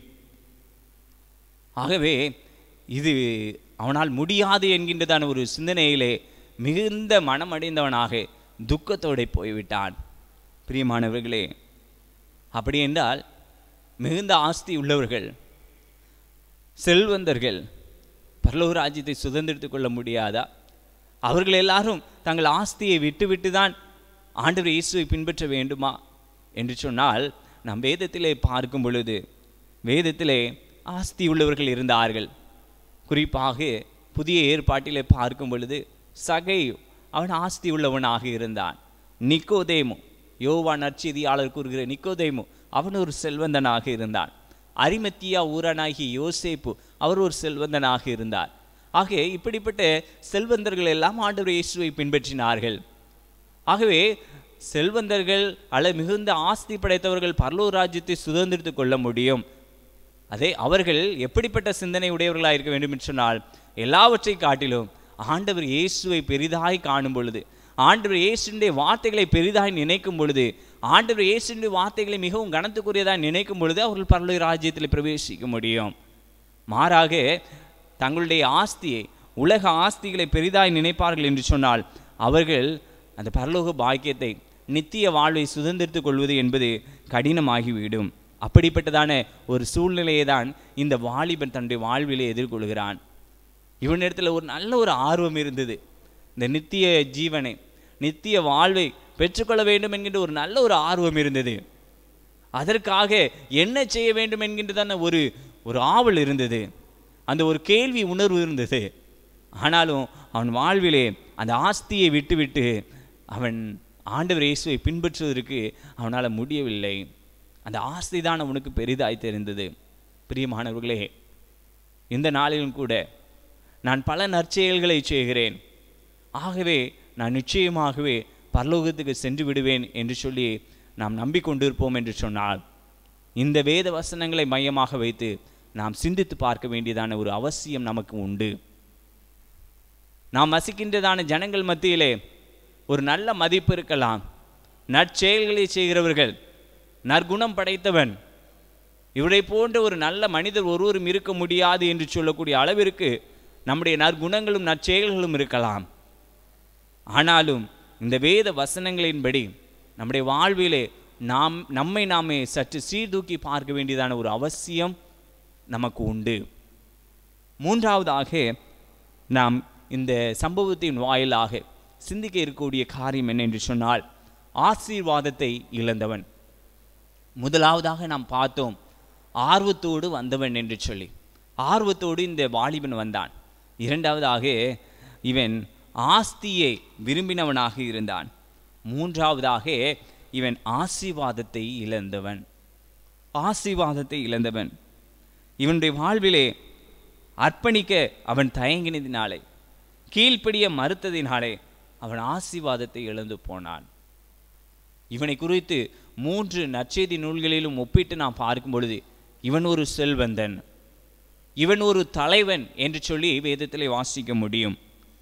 ஆகவே இது அவனால் முடியாது என்கின்றதான ஒரு சிந்தனையிலே மிகுந்த மனமடைந்தவனாக துக்கத்தோടെ போய்விட்டான் பிரியமானவர்களே அப்படி என்றால் மிகுந்த ஆஸ்தி உள்ளவர்கள் செல்வந்தர்கள் பரலோக ராஜ்யத்தை சுதந்திரித்துக் கொள்ள முடியாதா அவர்கள் எல்லாரும் தங்கள் ஆஸ்தியை விட்டுவிட்டு தான் ஆண்டவர் இயேசுவை பின்பற்ற வேண்டுமா என்று சொன்னால் நாம் வேதத்திலே பார்க்கும் பொழுது வேதத்திலே ஆஸ்தி உள்ளவர்கள் இருந்தார்கள் குறிப்பாக புதிய ஏற்பாட்டிலே பார்க்கும் பொழுது சகை அவன் ஆஸ்தி உள்ளவனாக இருந்தான் நிக்கோதேமு யோவா நற்செய்தியாளர் கூறுகிற நிக்கோதேமு அவன் ஒரு செல்வந்தனாக இருந்தான் அரிமத்தியா ஊரனாகிய யோசேப்பு அவர் ஒரு செல்வந்தனாக இருந்தார் ஆக இப்படிப்பட்ட செல்வந்தர்கள் எல்லாம் ஆண்டவர் இயேசுவை பின்பற்றினார்கள் ஆகவே செல்வந்தர்கள் அல்ல மிகுந்த ஆஸ்தி படைத்தவர்கள் பரலூர் ராஜ்யத்தை சுதந்திரித்துக் கொள்ள முடியும் அதே அவர்கள் எப்படிப்பட்ட சிந்தனை உடையவர்களாக இருக்க வேண்டும் என்று சொன்னால் எல்லாவற்றை காட்டிலும் ஆண்டவர் இயேசுவை பெரிதாய் காணும் பொழுது ஆண்டவர் இயேசுடைய வார்த்தைகளை பெரிதாய் நினைக்கும் பொழுது ஆண்டவர் இயேசுடைய வார்த்தைகளை மிகவும் கனத்துக்குரியதாக நினைக்கும் பொழுது அவர்கள் பரலோக ராஜ்யத்தில் பிரவேசிக்க முடியும் மாறாக தங்களுடைய ஆஸ்தியை உலக ஆஸ்திகளை பெரிதாய் நினைப்பார்கள் என்று சொன்னால் அவர்கள் அந்த பரலோக பாக்கியத்தை நித்திய வாழ்வை சுதந்திரித்துக் கொள்வது என்பது கடினமாகிவிடும் அப்படிப்பட்டதான ஒரு சூழ்நிலையை தான் இந்த வாலிபன் தன்னுடைய வாழ்விலே எதிர்கொள்கிறான் இவனிடத்தில் ஒரு நல்ல ஒரு ஆர்வம் இருந்தது இந்த நித்திய ஜீவனை நித்திய வாழ்வை பெற்றுக்கொள்ள வேண்டும் என்கின்ற ஒரு நல்ல ஒரு ஆர்வம் இருந்தது அதற்காக என்ன செய்ய வேண்டும் என்கின்றதான ஒரு ஒரு ஆவல் இருந்தது அந்த ஒரு கேள்வி உணர்வு இருந்தது ஆனாலும் அவன் வாழ்விலே அந்த ஆஸ்தியை விட்டுவிட்டு அவன் ஆண்டவர் இயேசுவை பின்பற்றுவதற்கு அவனால் முடியவில்லை அந்த ஆஸ்தி தான் அவனுக்கு பெரிதாய் தெரிந்தது பிரியமானவர்களே இந்த நாளிலும் கூட நான் பல நற்செயல்களை செய்கிறேன் ஆகவே நான் நிச்சயமாகவே பரலோகத்துக்கு சென்று விடுவேன் என்று சொல்லி நாம் நம்பிக்கொண்டிருப்போம் என்று சொன்னால் இந்த வேத வசனங்களை மையமாக வைத்து நாம் சிந்தித்து பார்க்க வேண்டியதான ஒரு அவசியம் நமக்கு உண்டு நாம் வசிக்கின்றதான ஜனங்கள் மத்தியிலே ஒரு நல்ல மதிப்பு இருக்கலாம் நற்செயல்களை செய்கிறவர்கள் நற்குணம் படைத்தவன் இவரை போன்ற ஒரு நல்ல மனிதர் ஒருவரும் இருக்க முடியாது என்று சொல்லக்கூடிய அளவிற்கு நம்முடைய நற்குணங்களும் நற்செயல்களும் இருக்கலாம் ஆனாலும் இந்த வேத வசனங்களின்படி நம்முடைய வாழ்விலே நாம் நம்மை நாமே சற்று சீர்தூக்கி பார்க்க வேண்டியதான ஒரு அவசியம் நமக்கு உண்டு மூன்றாவதாக நாம் இந்த சம்பவத்தின் வாயிலாக சிந்திக்க இருக்கக்கூடிய காரியம் என்ன என்று சொன்னால் ஆசீர்வாதத்தை இழந்தவன் முதலாவதாக நாம் பார்த்தோம் ஆர்வத்தோடு வந்தவன் என்று சொல்லி ஆர்வத்தோடு இந்த வாலிபன் வந்தான் இரண்டாவதாக இவன் ஆஸ்தியை விரும்பினவனாக இருந்தான் மூன்றாவதாக இவன் ஆசீர்வாதத்தை இழந்தவன் ஆசீர்வாதத்தை இழந்தவன் இவனுடைய வாழ்விலே அர்ப்பணிக்க அவன் தயங்கினதினாலே கீழ்ப்படிய மறுத்ததினாலே அவன் ஆசீர்வாதத்தை இழந்து போனான் இவனை குறித்து மூன்று நற்செய்தி நூல்களிலும் ஒப்பிட்டு நாம் பார்க்கும் பொழுது இவன் ஒரு செல்வந்தன் இவன் ஒரு தலைவன் என்று சொல்லி வேதத்திலே வாசிக்க முடியும்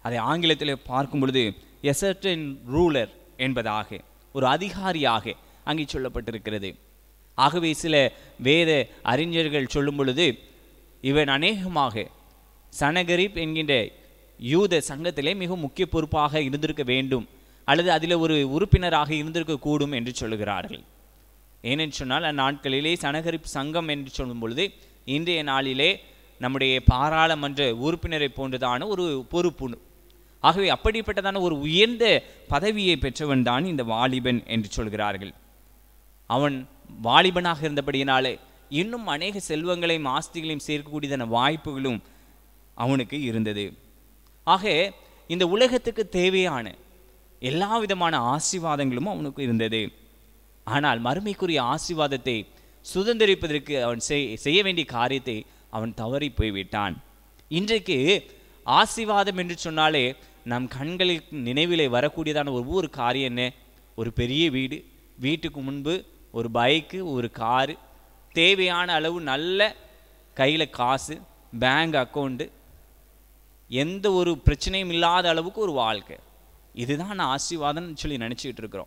அதை ஆங்கிலத்தில் பார்க்கும் பொழுது எசர்டன் ரூலர் என்பதாக ஒரு அதிகாரியாக அங்கே சொல்லப்பட்டிருக்கிறது ஆகவே சில வேத அறிஞர்கள் சொல்லும் பொழுது இவன் அநேகமாக சனகரிப் என்கின்ற யூத சங்கத்திலே மிக முக்கிய பொறுப்பாக இருந்திருக்க வேண்டும் அல்லது அதில் ஒரு உறுப்பினராக இருந்திருக்க கூடும் என்று சொல்லுகிறார்கள் ஏனென்று சொன்னால் அந்நாட்களிலே சனகரிப் சங்கம் என்று சொல்லும் பொழுது இன்றைய நாளிலே நம்முடைய பாராளுமன்ற உறுப்பினரை போன்றதான ஒரு பொறுப்பு ஆகவே அப்படிப்பட்டதான ஒரு உயர்ந்த பதவியை பெற்றவன் தான் இந்த வாலிபன் என்று சொல்கிறார்கள் அவன் வாலிபனாக இருந்தபடியினாலே இன்னும் அநேக செல்வங்களையும் ஆஸ்திகளையும் சேர்க்கக்கூடியதான வாய்ப்புகளும் அவனுக்கு இருந்தது ஆக இந்த உலகத்துக்கு தேவையான எல்லா விதமான ஆசீர்வாதங்களும் அவனுக்கு இருந்தது ஆனால் மறுமைக்குரிய ஆசீர்வாதத்தை சுதந்திரிப்பதற்கு அவன் செய்- செய்ய வேண்டிய காரியத்தை அவன் தவறி போய்விட்டான் இன்றைக்கு ஆசீர்வாதம் என்று சொன்னாலே நம் கண்களில் நினைவிலே வரக்கூடியதான ஒவ்வொரு காரியம் என்ன ஒரு பெரிய வீடு வீட்டுக்கு முன்பு ஒரு பைக்கு ஒரு காரு தேவையான அளவு நல்ல கையில் காசு பேங்க் அக்கௌண்ட்டு எந்த ஒரு பிரச்சனையும் இல்லாத அளவுக்கு ஒரு வாழ்க்கை இதுதான் ஆசீர்வாதம்னு சொல்லி நினச்சிக்கிட்டு இருக்கிறோம்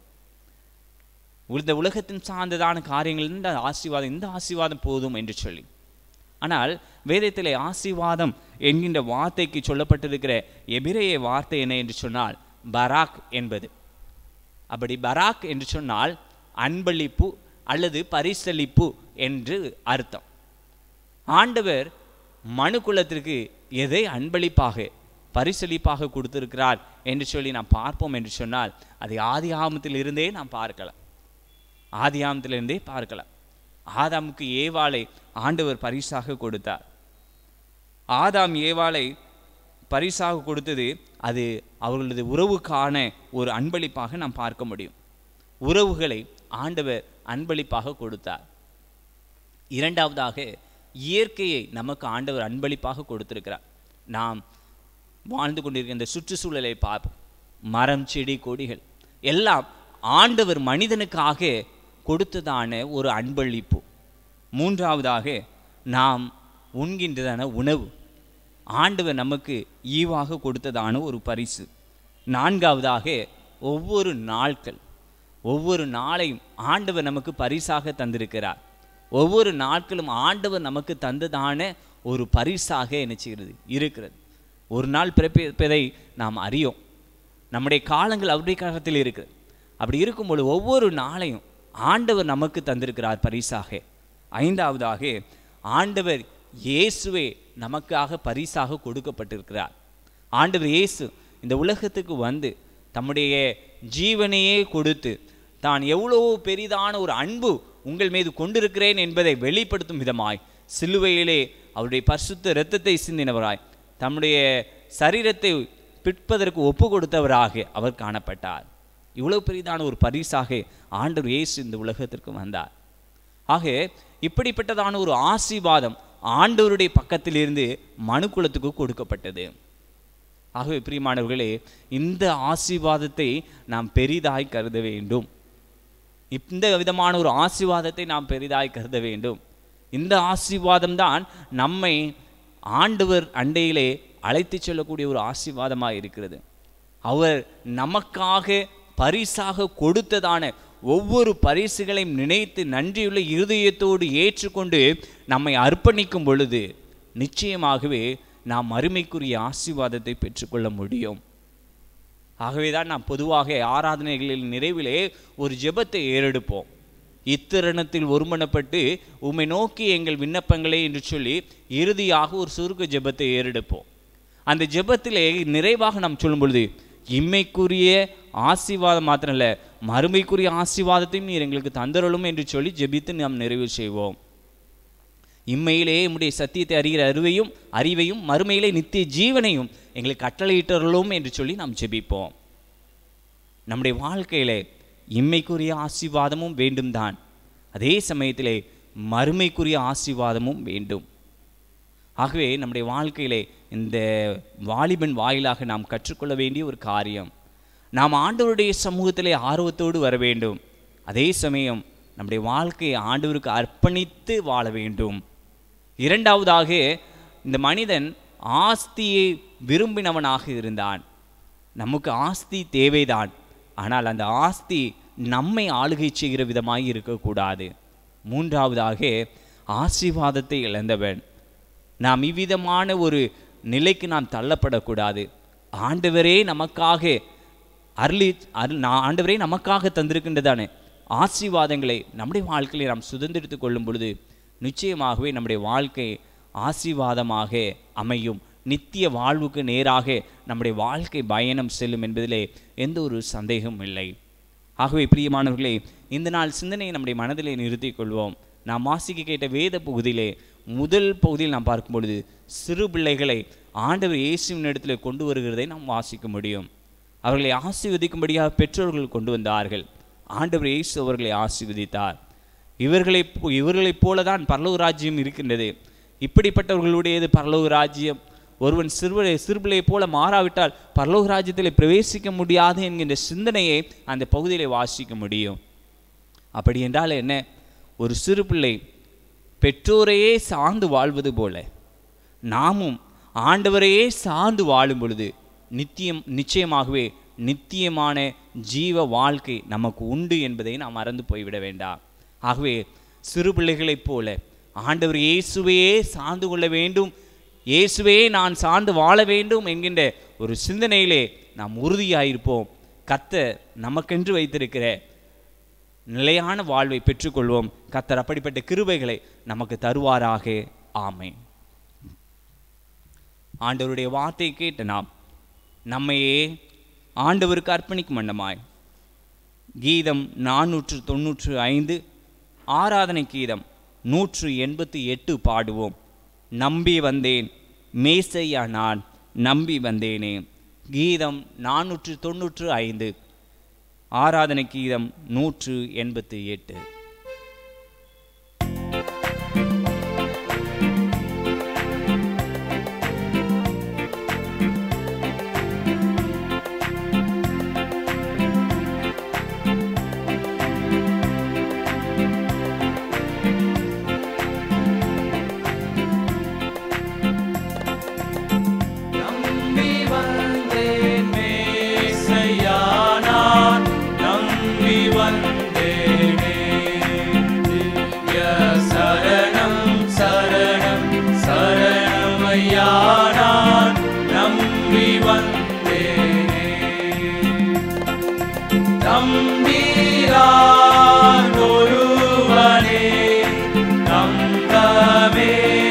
இந்த உலகத்தின் சார்ந்ததான காரியங்கள் இந்த ஆசீர்வாதம் இந்த ஆசீர்வாதம் போதும் என்று சொல்லி ஆனால் வேதத்திலே ஆசீர்வாதம் என்கின்ற வார்த்தைக்கு சொல்லப்பட்டிருக்கிற எபிரேய வார்த்தை என்ன என்று சொன்னால் பராக் என்பது அப்படி பராக் என்று சொன்னால் அன்பளிப்பு அல்லது பரிசளிப்பு என்று அர்த்தம் ஆண்டவர் மனுக்குலத்திற்கு எதை அன்பளிப்பாக பரிசளிப்பாக கொடுத்திருக்கிறார் என்று சொல்லி நாம் பார்ப்போம் என்று சொன்னால் அதை ஆதி ஆகமத்தில் இருந்தே நாம் பார்க்கலாம் ஆதி ஆகமத்திலிருந்தே பார்க்கலாம் ஆதாமுக்கு ஏவாளை ஆண்டவர் பரிசாக கொடுத்தார் ஆதாம் ஏவாளை பரிசாக கொடுத்தது அது அவர்களது உறவுக்கான ஒரு அன்பளிப்பாக நாம் பார்க்க முடியும் உறவுகளை ஆண்டவர் அன்பளிப்பாக கொடுத்தார் இரண்டாவதாக இயற்கையை நமக்கு ஆண்டவர் அன்பளிப்பாக கொடுத்திருக்கிறார் நாம் வாழ்ந்து கொண்டிருக்கிற இந்த சுற்றுச்சூழலை பார்ப்போம் மரம் செடி கொடிகள் எல்லாம் ஆண்டவர் மனிதனுக்காக கொடுத்ததான ஒரு அன்பளிப்பு மூன்றாவதாக நாம் உண்கின்றதான உணவு ஆண்டவர் நமக்கு ஈவாக கொடுத்ததான ஒரு பரிசு நான்காவதாக ஒவ்வொரு நாட்கள் ஒவ்வொரு நாளையும் ஆண்டவர் நமக்கு பரிசாக தந்திருக்கிறார் ஒவ்வொரு நாட்களும் ஆண்டவர் நமக்கு தந்ததான ஒரு பரிசாக என்ன செய்கிறது இருக்கிறது ஒரு நாள் பிறப்பிப்பதை நாம் அறியோம் நம்முடைய காலங்கள் அவருடைய காலத்தில் இருக்குது அப்படி இருக்கும்போது ஒவ்வொரு நாளையும் ஆண்டவர் நமக்கு தந்திருக்கிறார் பரிசாக ஐந்தாவதாக ஆண்டவர் இயேசுவே நமக்காக பரிசாக கொடுக்கப்பட்டிருக்கிறார் ஆண்டவர் இயேசு இந்த உலகத்துக்கு வந்து தம்முடைய ஜீவனையே கொடுத்து தான் எவ்வளவு பெரிதான ஒரு அன்பு உங்கள் மீது கொண்டிருக்கிறேன் என்பதை வெளிப்படுத்தும் விதமாய் சிலுவையிலே அவருடைய பரிசுத்த இரத்தத்தை சிந்தினவராய் தம்முடைய சரீரத்தை பிற்பதற்கு ஒப்பு கொடுத்தவராக அவர் காணப்பட்டார் இவ்வளவு பெரிதான ஒரு பரிசாக ஆண்டவர் இயேசு இந்த உலகத்திற்கு வந்தார் ஆக இப்படிப்பட்டதான ஒரு ஆசீர்வாதம் ஆண்டவருடைய பக்கத்திலிருந்து மனுக்குலத்துக்கு கொடுக்கப்பட்டது ஆகவே பிரியமானவர்களே இந்த ஆசீர்வாதத்தை நாம் பெரிதாய் கருத வேண்டும் இந்த விதமான ஒரு ஆசீர்வாதத்தை நாம் பெரிதாய் கருத வேண்டும் இந்த ஆசீர்வாதம் தான் நம்மை ஆண்டவர் அண்டையிலே அழைத்துச் செல்லக்கூடிய ஒரு ஆசீர்வாதமாக இருக்கிறது அவர் நமக்காக பரிசாக கொடுத்ததான ஒவ்வொரு பரிசுகளையும் நினைத்து நன்றியுள்ள இருதயத்தோடு ஏற்றுக்கொண்டு நம்மை அர்ப்பணிக்கும் பொழுது நிச்சயமாகவே நாம் அருமைக்குரிய ஆசீர்வாதத்தை பெற்றுக்கொள்ள முடியும் ஆகவே தான் நாம் பொதுவாக ஆராதனைகளில் நிறைவிலே ஒரு ஜெபத்தை ஏறெடுப்போம் இத்திருணத்தில் ஒருமனப்பட்டு உம்மை நோக்கி எங்கள் விண்ணப்பங்களே என்று சொல்லி இறுதியாக ஒரு சுருக்க ஜெபத்தை ஏறெடுப்போம் அந்த ஜெபத்திலே நிறைவாக நாம் சொல்லும் பொழுது இம்மைக்குரிய ஆசீர்வாதம் மாத்திரம் இல்லை மறுமைக்குரிய ஆசீர்வாதத்தையும் நீர் எங்களுக்கு தந்தருளும் என்று சொல்லி ஜெபித்து நாம் நிறைவு செய்வோம் இம்மையிலே உம்முடைய சத்தியத்தை அறிகிற அறிவையும் அறிவையும் மறுமையிலே நித்திய ஜீவனையும் எங்களுக்கு கட்டளையிட்டருளும் என்று சொல்லி நாம் ஜெபிப்போம் நம்முடைய வாழ்க்கையிலே இம்மைக்குரிய ஆசீர்வாதமும் வேண்டும் தான் அதே சமயத்திலே மறுமைக்குரிய ஆசீர்வாதமும் வேண்டும் ஆகவே நம்முடைய வாழ்க்கையிலே இந்த வாலிபன் வாயிலாக நாம் கற்றுக்கொள்ள வேண்டிய ஒரு காரியம் நாம் ஆண்டவருடைய சமூகத்திலே ஆர்வத்தோடு வர வேண்டும் அதே சமயம் நம்முடைய வாழ்க்கையை ஆண்டவருக்கு அர்ப்பணித்து வாழ வேண்டும் இரண்டாவதாக இந்த மனிதன் ஆஸ்தியை விரும்பினவனாக இருந்தான் நமக்கு ஆஸ்தி தேவைதான் ஆனால் அந்த ஆஸ்தி நம்மை ஆளுகை செய்கிற விதமாய் இருக்கக்கூடாது மூன்றாவதாக ஆசீர்வாதத்தை இழந்தவன் நாம் இவ்விதமான ஒரு நிலைக்கு நாம் தள்ளப்படக்கூடாது ஆண்டவரே நமக்காக அருளி அருள் நான் ஆண்டவரே நமக்காக தந்திருக்கின்றதானே ஆசீர்வாதங்களை நம்முடைய வாழ்க்கையை நாம் சுதந்திரித்துக் கொள்ளும் பொழுது நிச்சயமாகவே நம்முடைய வாழ்க்கை ஆசீர்வாதமாக அமையும் நித்திய வாழ்வுக்கு நேராக நம்முடைய வாழ்க்கை பயணம் செல்லும் என்பதிலே எந்த ஒரு சந்தேகமும் இல்லை ஆகவே பிரியமானவர்களே இந்த நாள் சிந்தனையை நம்முடைய மனதிலே நிறுத்திக் கொள்வோம் நாம் வாசிக்க கேட்ட வேத பகுதியிலே முதல் பகுதியில் நாம் பார்க்கும் பொழுது சிறு பிள்ளைகளை ஆண்டவர் இயேசுவின் இடத்துல கொண்டு வருகிறதை நாம் வாசிக்க முடியும் அவர்களை ஆசீர்வதிக்கும்படியாக பெற்றோர்கள் கொண்டு வந்தார்கள் ஆண்டவர் இயேசு அவர்களை ஆசீர்வதித்தார் இவர்களை இவர்களைப் போல தான் பரலோக ராஜ்யம் இருக்கின்றது இப்படிப்பட்டவர்களுடையது பரலோக ராஜ்யம் ஒருவன் சிறுவரை சிறுபிள்ளையைப் போல மாறாவிட்டால் பரலோக ராஜ்யத்தில் பிரவேசிக்க முடியாது என்கின்ற சிந்தனையை அந்த பகுதியிலே வாசிக்க முடியும் அப்படி என்றால் என்ன ஒரு சிறு பிள்ளை பெற்றோரையே சார்ந்து வாழ்வது போல நாமும் ஆண்டவரையே சார்ந்து வாழும் பொழுது நித்தியம் நிச்சயமாகவே நித்தியமான ஜீவ வாழ்க்கை நமக்கு உண்டு என்பதை நாம் மறந்து போய்விட வேண்டாம் ஆகவே சிறு பிள்ளைகளைப் போல ஆண்டவர் இயேசுவையே சார்ந்து கொள்ள வேண்டும் இயேசுவையே நான் சார்ந்து வாழ வேண்டும் என்கின்ற ஒரு சிந்தனையிலே நாம் உறுதியாயிருப்போம் கர்த்தர் நமக்கென்று வைத்திருக்கிற நிலையான வாழ்வை பெற்றுக்கொள்வோம் கர்த்தர் அப்படிப்பட்ட கிருபைகளை நமக்கு தருவாராக ஆமென் ஆண்டவருடைய வார்த்தை கேட்ட நாம் நம்மையே ஆண்டவருக்கு அர்ப்பணிக்கும் வண்ணமாய் கீதம் நானூற்று தொன்னூற்று ஐந்து ஆராதனை கீதம் நூற்று எண்பத்தி எட்டு பாடுவோம் நம்பி வந்தேன் மேசையா நான் நம்பி வந்தேனே கீதம் நானூற்று தொன்னூற்று ஐந்து ஆராதனை கீதம் நூற்று எண்பத்தி எட்டு நம்பி வந்தேன் மேசையா நான் நம்பி வந்தேனே திவ்ய சரணம் சரணம் சரணமையா நான் நம்பி வந்தேனே தம்பீரான் ஒருவனே நம்பமே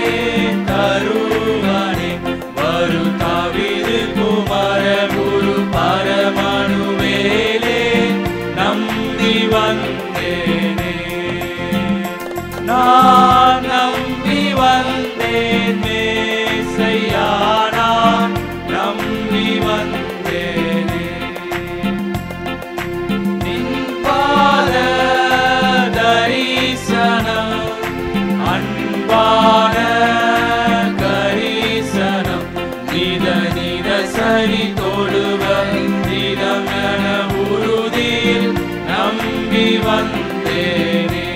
தருவனே வரு தவிரு குமர குரு பரமனுவேலே நம்பி வந்தேனே நான் நம்பி வந்தேன் மேசையா நான் நம்பி வந்தேனே நின் பாத தரிசனம் அன்பான கரிசனம் நித நித சரி தொழுவம் நிதமென உறுதியில் நம்பி வந்தேனே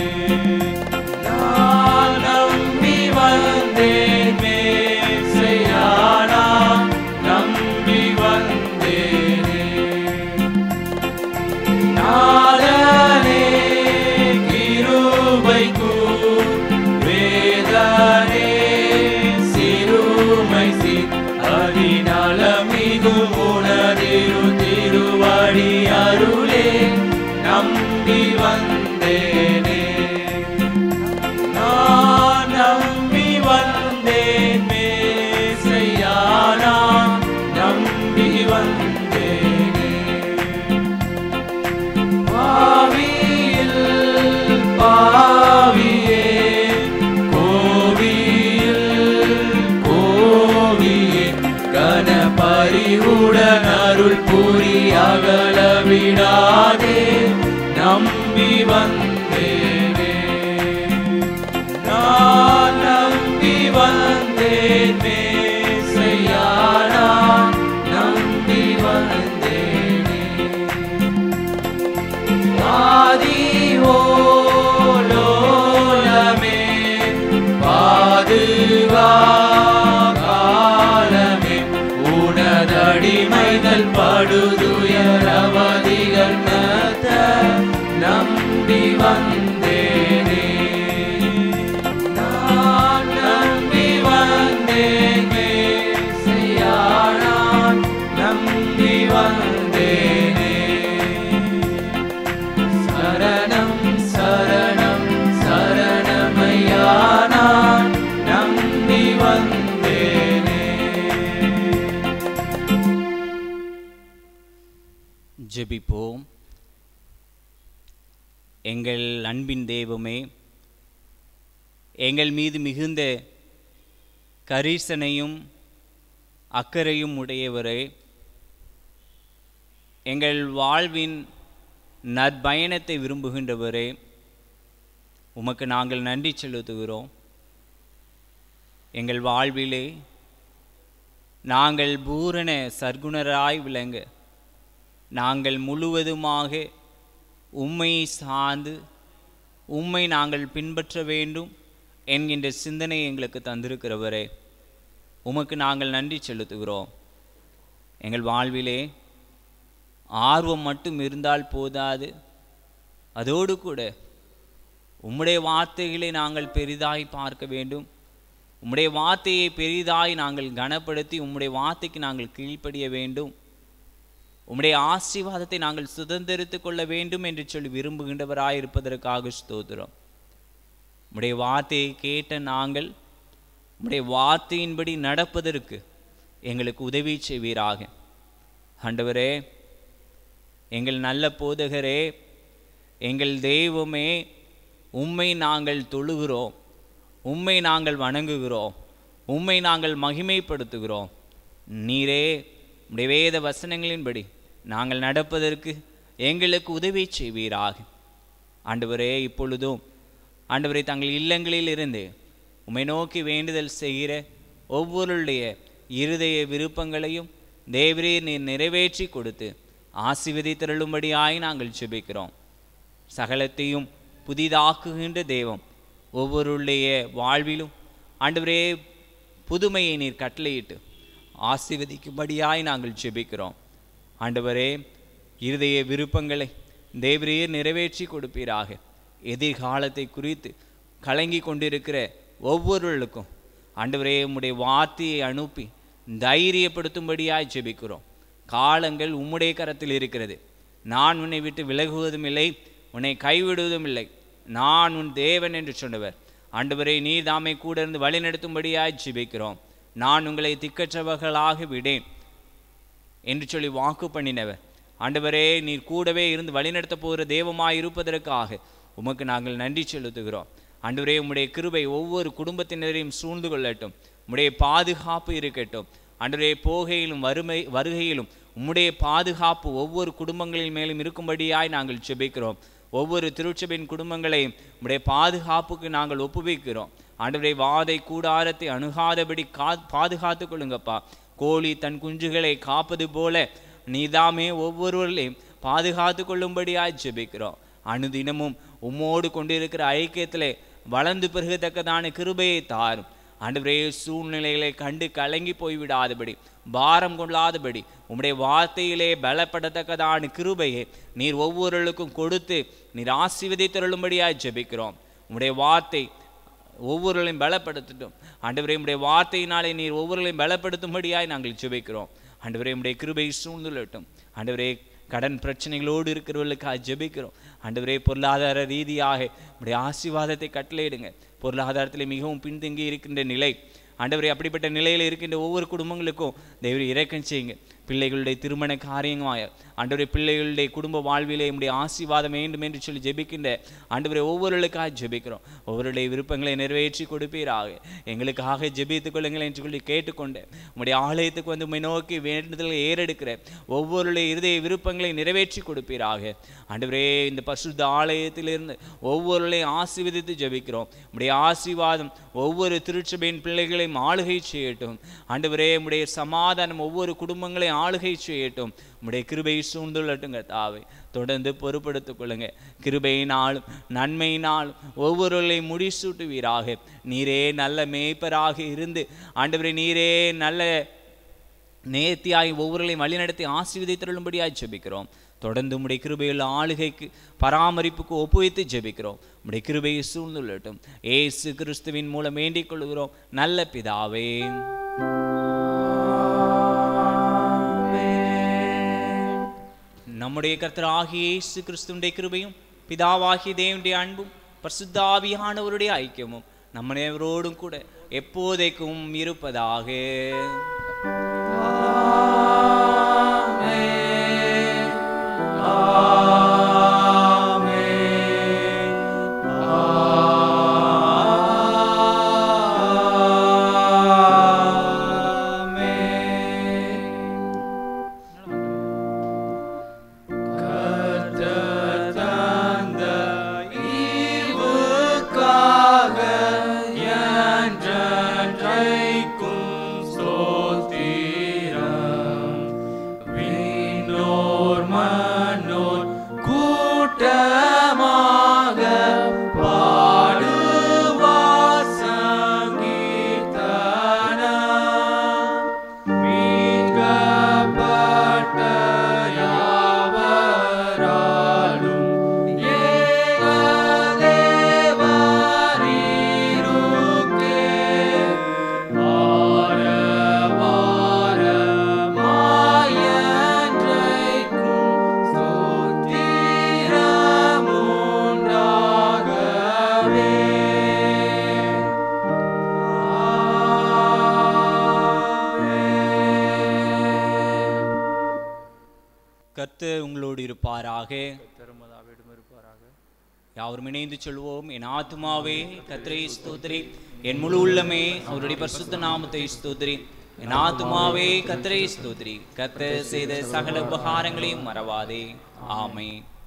நான் நம்பி வந்தேன் மேசையானா நம்பி வந்தேனே நாதனே கிருபைக்கு வேதனே சிறுமை சித் அதிநலமிகு உணதிரு திருவடி அருளே நம்பி வந்தேனே நான் நம்பி வந்தேன் மேசையா நான் நம்பி வந்தேனே பாவியில் பாவியே கோவியில் கோவியே கனபரிவுடன் அருள் புரி அகல விடாதே நம்பி வந்தேனே நான் நம்பி வந்தேன் மேசையா நான் நம்பி வந்தேனே ஆதிவோலோலமே பாதுகாகாதே ஜெபிப்போம் எங்கள் அன்பின் தெய்வமே எங்கள் மீது மிகுந்த கரிசனையும் அக்கறையும் உடையவரே எங்கள் வாழ்வின் நற்பயணத்தை விரும்புகின்றவரே உமக்கு நாங்கள் நன்றி செலுத்துகிறோம் எங்கள் வாழ்விலே நாங்கள் பூரண சர்க்குணராய் விளங்க நாங்கள் முழுவதுமாக உம்மை சார்ந்து உம்மை நாங்கள் பின்பற்ற வேண்டும் என்கின்ற சிந்தனை எங்களுக்கு தந்திருக்கிறவரே உமக்கு நாங்கள் நன்றி செலுத்துகிறோம் எங்கள் வாழ்விலே ஆர்வம் மட்டும் இருந்தால் போதாது அதோடு கூட உம்முடைய வார்த்தைகளை நாங்கள் பெரிதாய் பார்க்க வேண்டும் உம்முடைய வார்த்தையை பெரிதாய் நாங்கள் கனப்படுத்தி உம்முடைய வார்த்தைக்கு நாங்கள் கீழ்ப்படிய வேண்டும் உம்முடைய ஆசீர்வாதத்தை நாங்கள் சுதந்திரித்துக் கொள்ள வேண்டும் என்று சொல்லி விரும்புகின்றவராய் இருப்பதற்காக ஸ்தோத்திரம் உம்முடைய வார்த்தையை கேட்ட நாங்கள் உம்முடைய வார்த்தையின்படி நடப்பதற்கு எங்களுக்கு உதவி செய்வீராக ஆண்டவரே எங்கள் நல்ல போதகரே எங்கள் தெய்வமே உம்மை நாங்கள் தொழுகிறோம் உம்மை நாங்கள் வணங்குகிறோம் உம்மை நாங்கள் மகிமைப்படுத்துகிறோம் நீரே உடைய வேத வசனங்களின்படி நாங்கள் நடப்பதற்கு எங்களுக்கு உதவி செய்வீராக ஆண்டவரே இப்பொழுதும் ஆண்டவரை தங்கள் இல்லங்களில் இருந்து உம்மை நோக்கி வேண்டுதல் செய்கிற ஒவ்வொருடைய இருதய விருப்பங்களையும் தேவரே நீர் நிறைவேற்றி கொடுத்து ஆசிர்வதித்தருளும்படியாய் நாங்கள் ஜெபிக்கிறோம் சகலத்தையும் புதிதாக்குகின்ற தெய்வம் ஒவ்வொருடைய வாழ்விலும் ஆண்டவரே புதுமையை நீர் கட்டளையிட்டு ஆசீர்வதிக்கும்படியாய் நாங்கள் ஜெபிக்கிறோம் ஆண்டவரே இருதய விருப்பங்களை தேவரையே நிறைவேற்றி கொடுப்பீராக எதிர்காலத்தை குறித்து கலங்கி கொண்டிருக்கிற ஒவ்வொருவருக்கும் ஆண்டவரே உம்முடைய வார்த்தையை அனுப்பி தைரியப்படுத்தும்படியாய் ஜெபிக்கிறோம் காலங்கள் உம்முடைய கரத்தில் இருக்கிறது நான் உன்னை விட்டு விலகுவதும் இல்லை உன்னை கைவிடுவதும் இல்லை நான் உன் தேவன் என்று சொன்னவர் ஆண்டவரே நீ தாமே கூட இருந்து வழிநடத்தும்படியாய் ஜெபிக்கிறோம் நான் உங்களை திக்கற்றவர்களாக விடேன் என்று சொல்லி வாக்கு பண்ணினவர் ஆண்டவரே நீர் கூடவே இருந்து வழிநடத்த போகிற தெய்வமாய் இருப்பதற்காக உமக்கு நாங்கள் நன்றி செலுத்துகிறோம் ஆண்டவரே உம்முடைய கிருபை ஒவ்வொரு குடும்பத்தினரையும் சூழ்ந்து கொள்ளட்டும் உம்முடைய பாதுகாப்பு இருக்கட்டும் ஆண்டவரே போகையிலும் வறுமை வருகையிலும் உம்முடைய பாதுகாப்பு ஒவ்வொரு குடும்பங்களின் மேலும் இருக்கும்படியாய் நாங்கள் ஜெபிக்கிறோம் ஒவ்வொரு திருச்சபையின் குடும்பங்களையும் உடைய பாதுகாப்புக்கு நாங்கள் ஒப்புவிக்கிறோம் ஆண்டவரை வாதை கூடாரத்தை அணுகாதபடி கா பாதுகாத்து கொள்ளுங்கப்பா கோழி தன் குஞ்சுகளை காப்பது போல நீதாமே ஒவ்வொருவர்களையும் பாதுகாத்து கொள்ளும்படியாய் ஜெபிக்கிறோம் அனுதினமும் உம்மோடு கொண்டிருக்கிற ஐக்கியத்திலே வளர்ந்து பெருகத்தக்கதான கிருபையை தாரும் ஆண்டவரே சூழ்நிலைகளை கண்டு கலங்கி போய்விடாதபடி பாரம் கொள்ளாதபடி உம்முடைய வார்த்தையிலே பலப்படத்தக்கதான கிருபையை நீர் ஒவ்வொருவருக்கும் கொடுத்து நீர் ஆசீர்வதித்தருளும்படியாய் ஜெபிக்கிறோம் உம்முடைய வார்த்தை ஒவ்வொருவரையும் பலப்படுத்தட்டும் ஆண்டவரே உம்முடைய வார்த்தையினாலே நீர் ஒவ்வொருவரையும் பலப்படுத்தும்படியாய் நாங்கள் ஜெபிக்கிறோம் ஆண்டவரே உம்முடைய கிருபை சூழ்ந்துள்ளட்டும் ஆண்டவரே கடன் பிரச்சனைகளோடு இருக்கிறவர்களுக்காக ஜெபிக்கிறோம் ஆண்டவரே பொருளாதார ரீதியாக உடைய ஆசீர்வாதத்தை கட்டளையிடுங்க பொருளாதாரத்தில் மிகவும் பின்தங்கி இருக்கின்ற நிலை ஆண்டவரே அப்படிப்பட்ட நிலையில் இருக்கின்ற ஒவ்வொரு குடும்பங்களுக்கும் தேவரை இறக்கம் செய்யுங்க பிள்ளைகளுடைய திருமண காரியமாய ஆண்டவரே பிள்ளைகளுடைய குடும்ப வாழ்விலே உடைய ஆசீர்வாதம் வேண்டும் என்று சொல்லி ஜெபிக்கின்ற ஆண்டவரை ஒவ்வொருவர்களுக்காக ஜெபிக்கிறோம் ஒவ்வொருடைய விருப்பங்களை நிறைவேற்றி கொடுப்பீராக எங்களுக்காக ஜெபித்துக் கொள்ளுங்கள் என்று சொல்லி கேட்டுக்கொண்டு உம்முடைய ஆலயத்துக்கு வந்து உம்மை நோக்கி வேண்டுதலை ஏறெடுக்கிற ஒவ்வொருடைய இருதய விருப்பங்களை நிறைவேற்றி கொடுப்பீராக ஆண்டவரே இந்த பசுத்த ஆலயத்திலிருந்து ஒவ்வொருளையும் ஆசீர்வதித்து ஜெபிக்கிறோம் உம்முடைய ஆசீர்வாதம் ஒவ்வொரு திருச்சபையின் பிள்ளைகளையும் ஆளுகை செய்யட்டும் ஆண்டவரே உம்முடைய சமாதானம் ஒவ்வொரு குடும்பங்களையும் ஆளுகை செய்யட்டும் உம்முடைய கிருபை சூழ்ந்துள்ளட்டுங்க தாவை தொடர்ந்து பொறுப்படுத்திக் கொள்ளுங்க கிருபையினாலும் நன்மையினாலும் ஒவ்வொருவரையும் முடிசூட்டுவீராக நீரே நல்ல மேய்ப்பராக இருந்து ஆண்டவரே நீரே நல்ல நேர்த்தியாய் ஒவ்வொருவரையும் வழிநடத்தி ஆசீர்வதித்தருளும்படியாய் ஜெபிக்கிறோம் தொடர்ந்து உம்முடைய கிருபையுள்ள ஆளுகைக்கு பராமரிப்புக்கு ஒப்புவித்து ஜெபிக்கிறோம் உம்முடைய கிருபையை சூழ்ந்துள்ளட்டும் ஏசு கிறிஸ்துவின் மூலம் வேண்டிக் கொள்கிறோம் நல்ல பிதாவே நம்முடைய கர்த்தராகிய இயேசு கிறிஸ்துவினுடைய கிருபையும் பிதாவாகிய தேவனுடைய அன்பும் பரிசுத்தாவியானவருடைய ஐக்கியமும் நம்ம அனைவரோடும் கூட எப்போதைக்கும் இருப்பதாக உங்களோடு இருப்பாராக தருமதாவிடம் இருப்பாராக யாவரும் இணைந்து சொல்வோம் என் ஆத்துமாவே கத்திரை ஸ்தோத்திரி என் முழு உள்ளமே அவருடைய பரிசுத்த நாமத்தை ஸ்தோத்திரி என் ஆத்துமாவே கத்திரை ஸ்தோத்திரி கத்த செய்த சகல உபகாரங்களையும் மறவாதே ஆமென்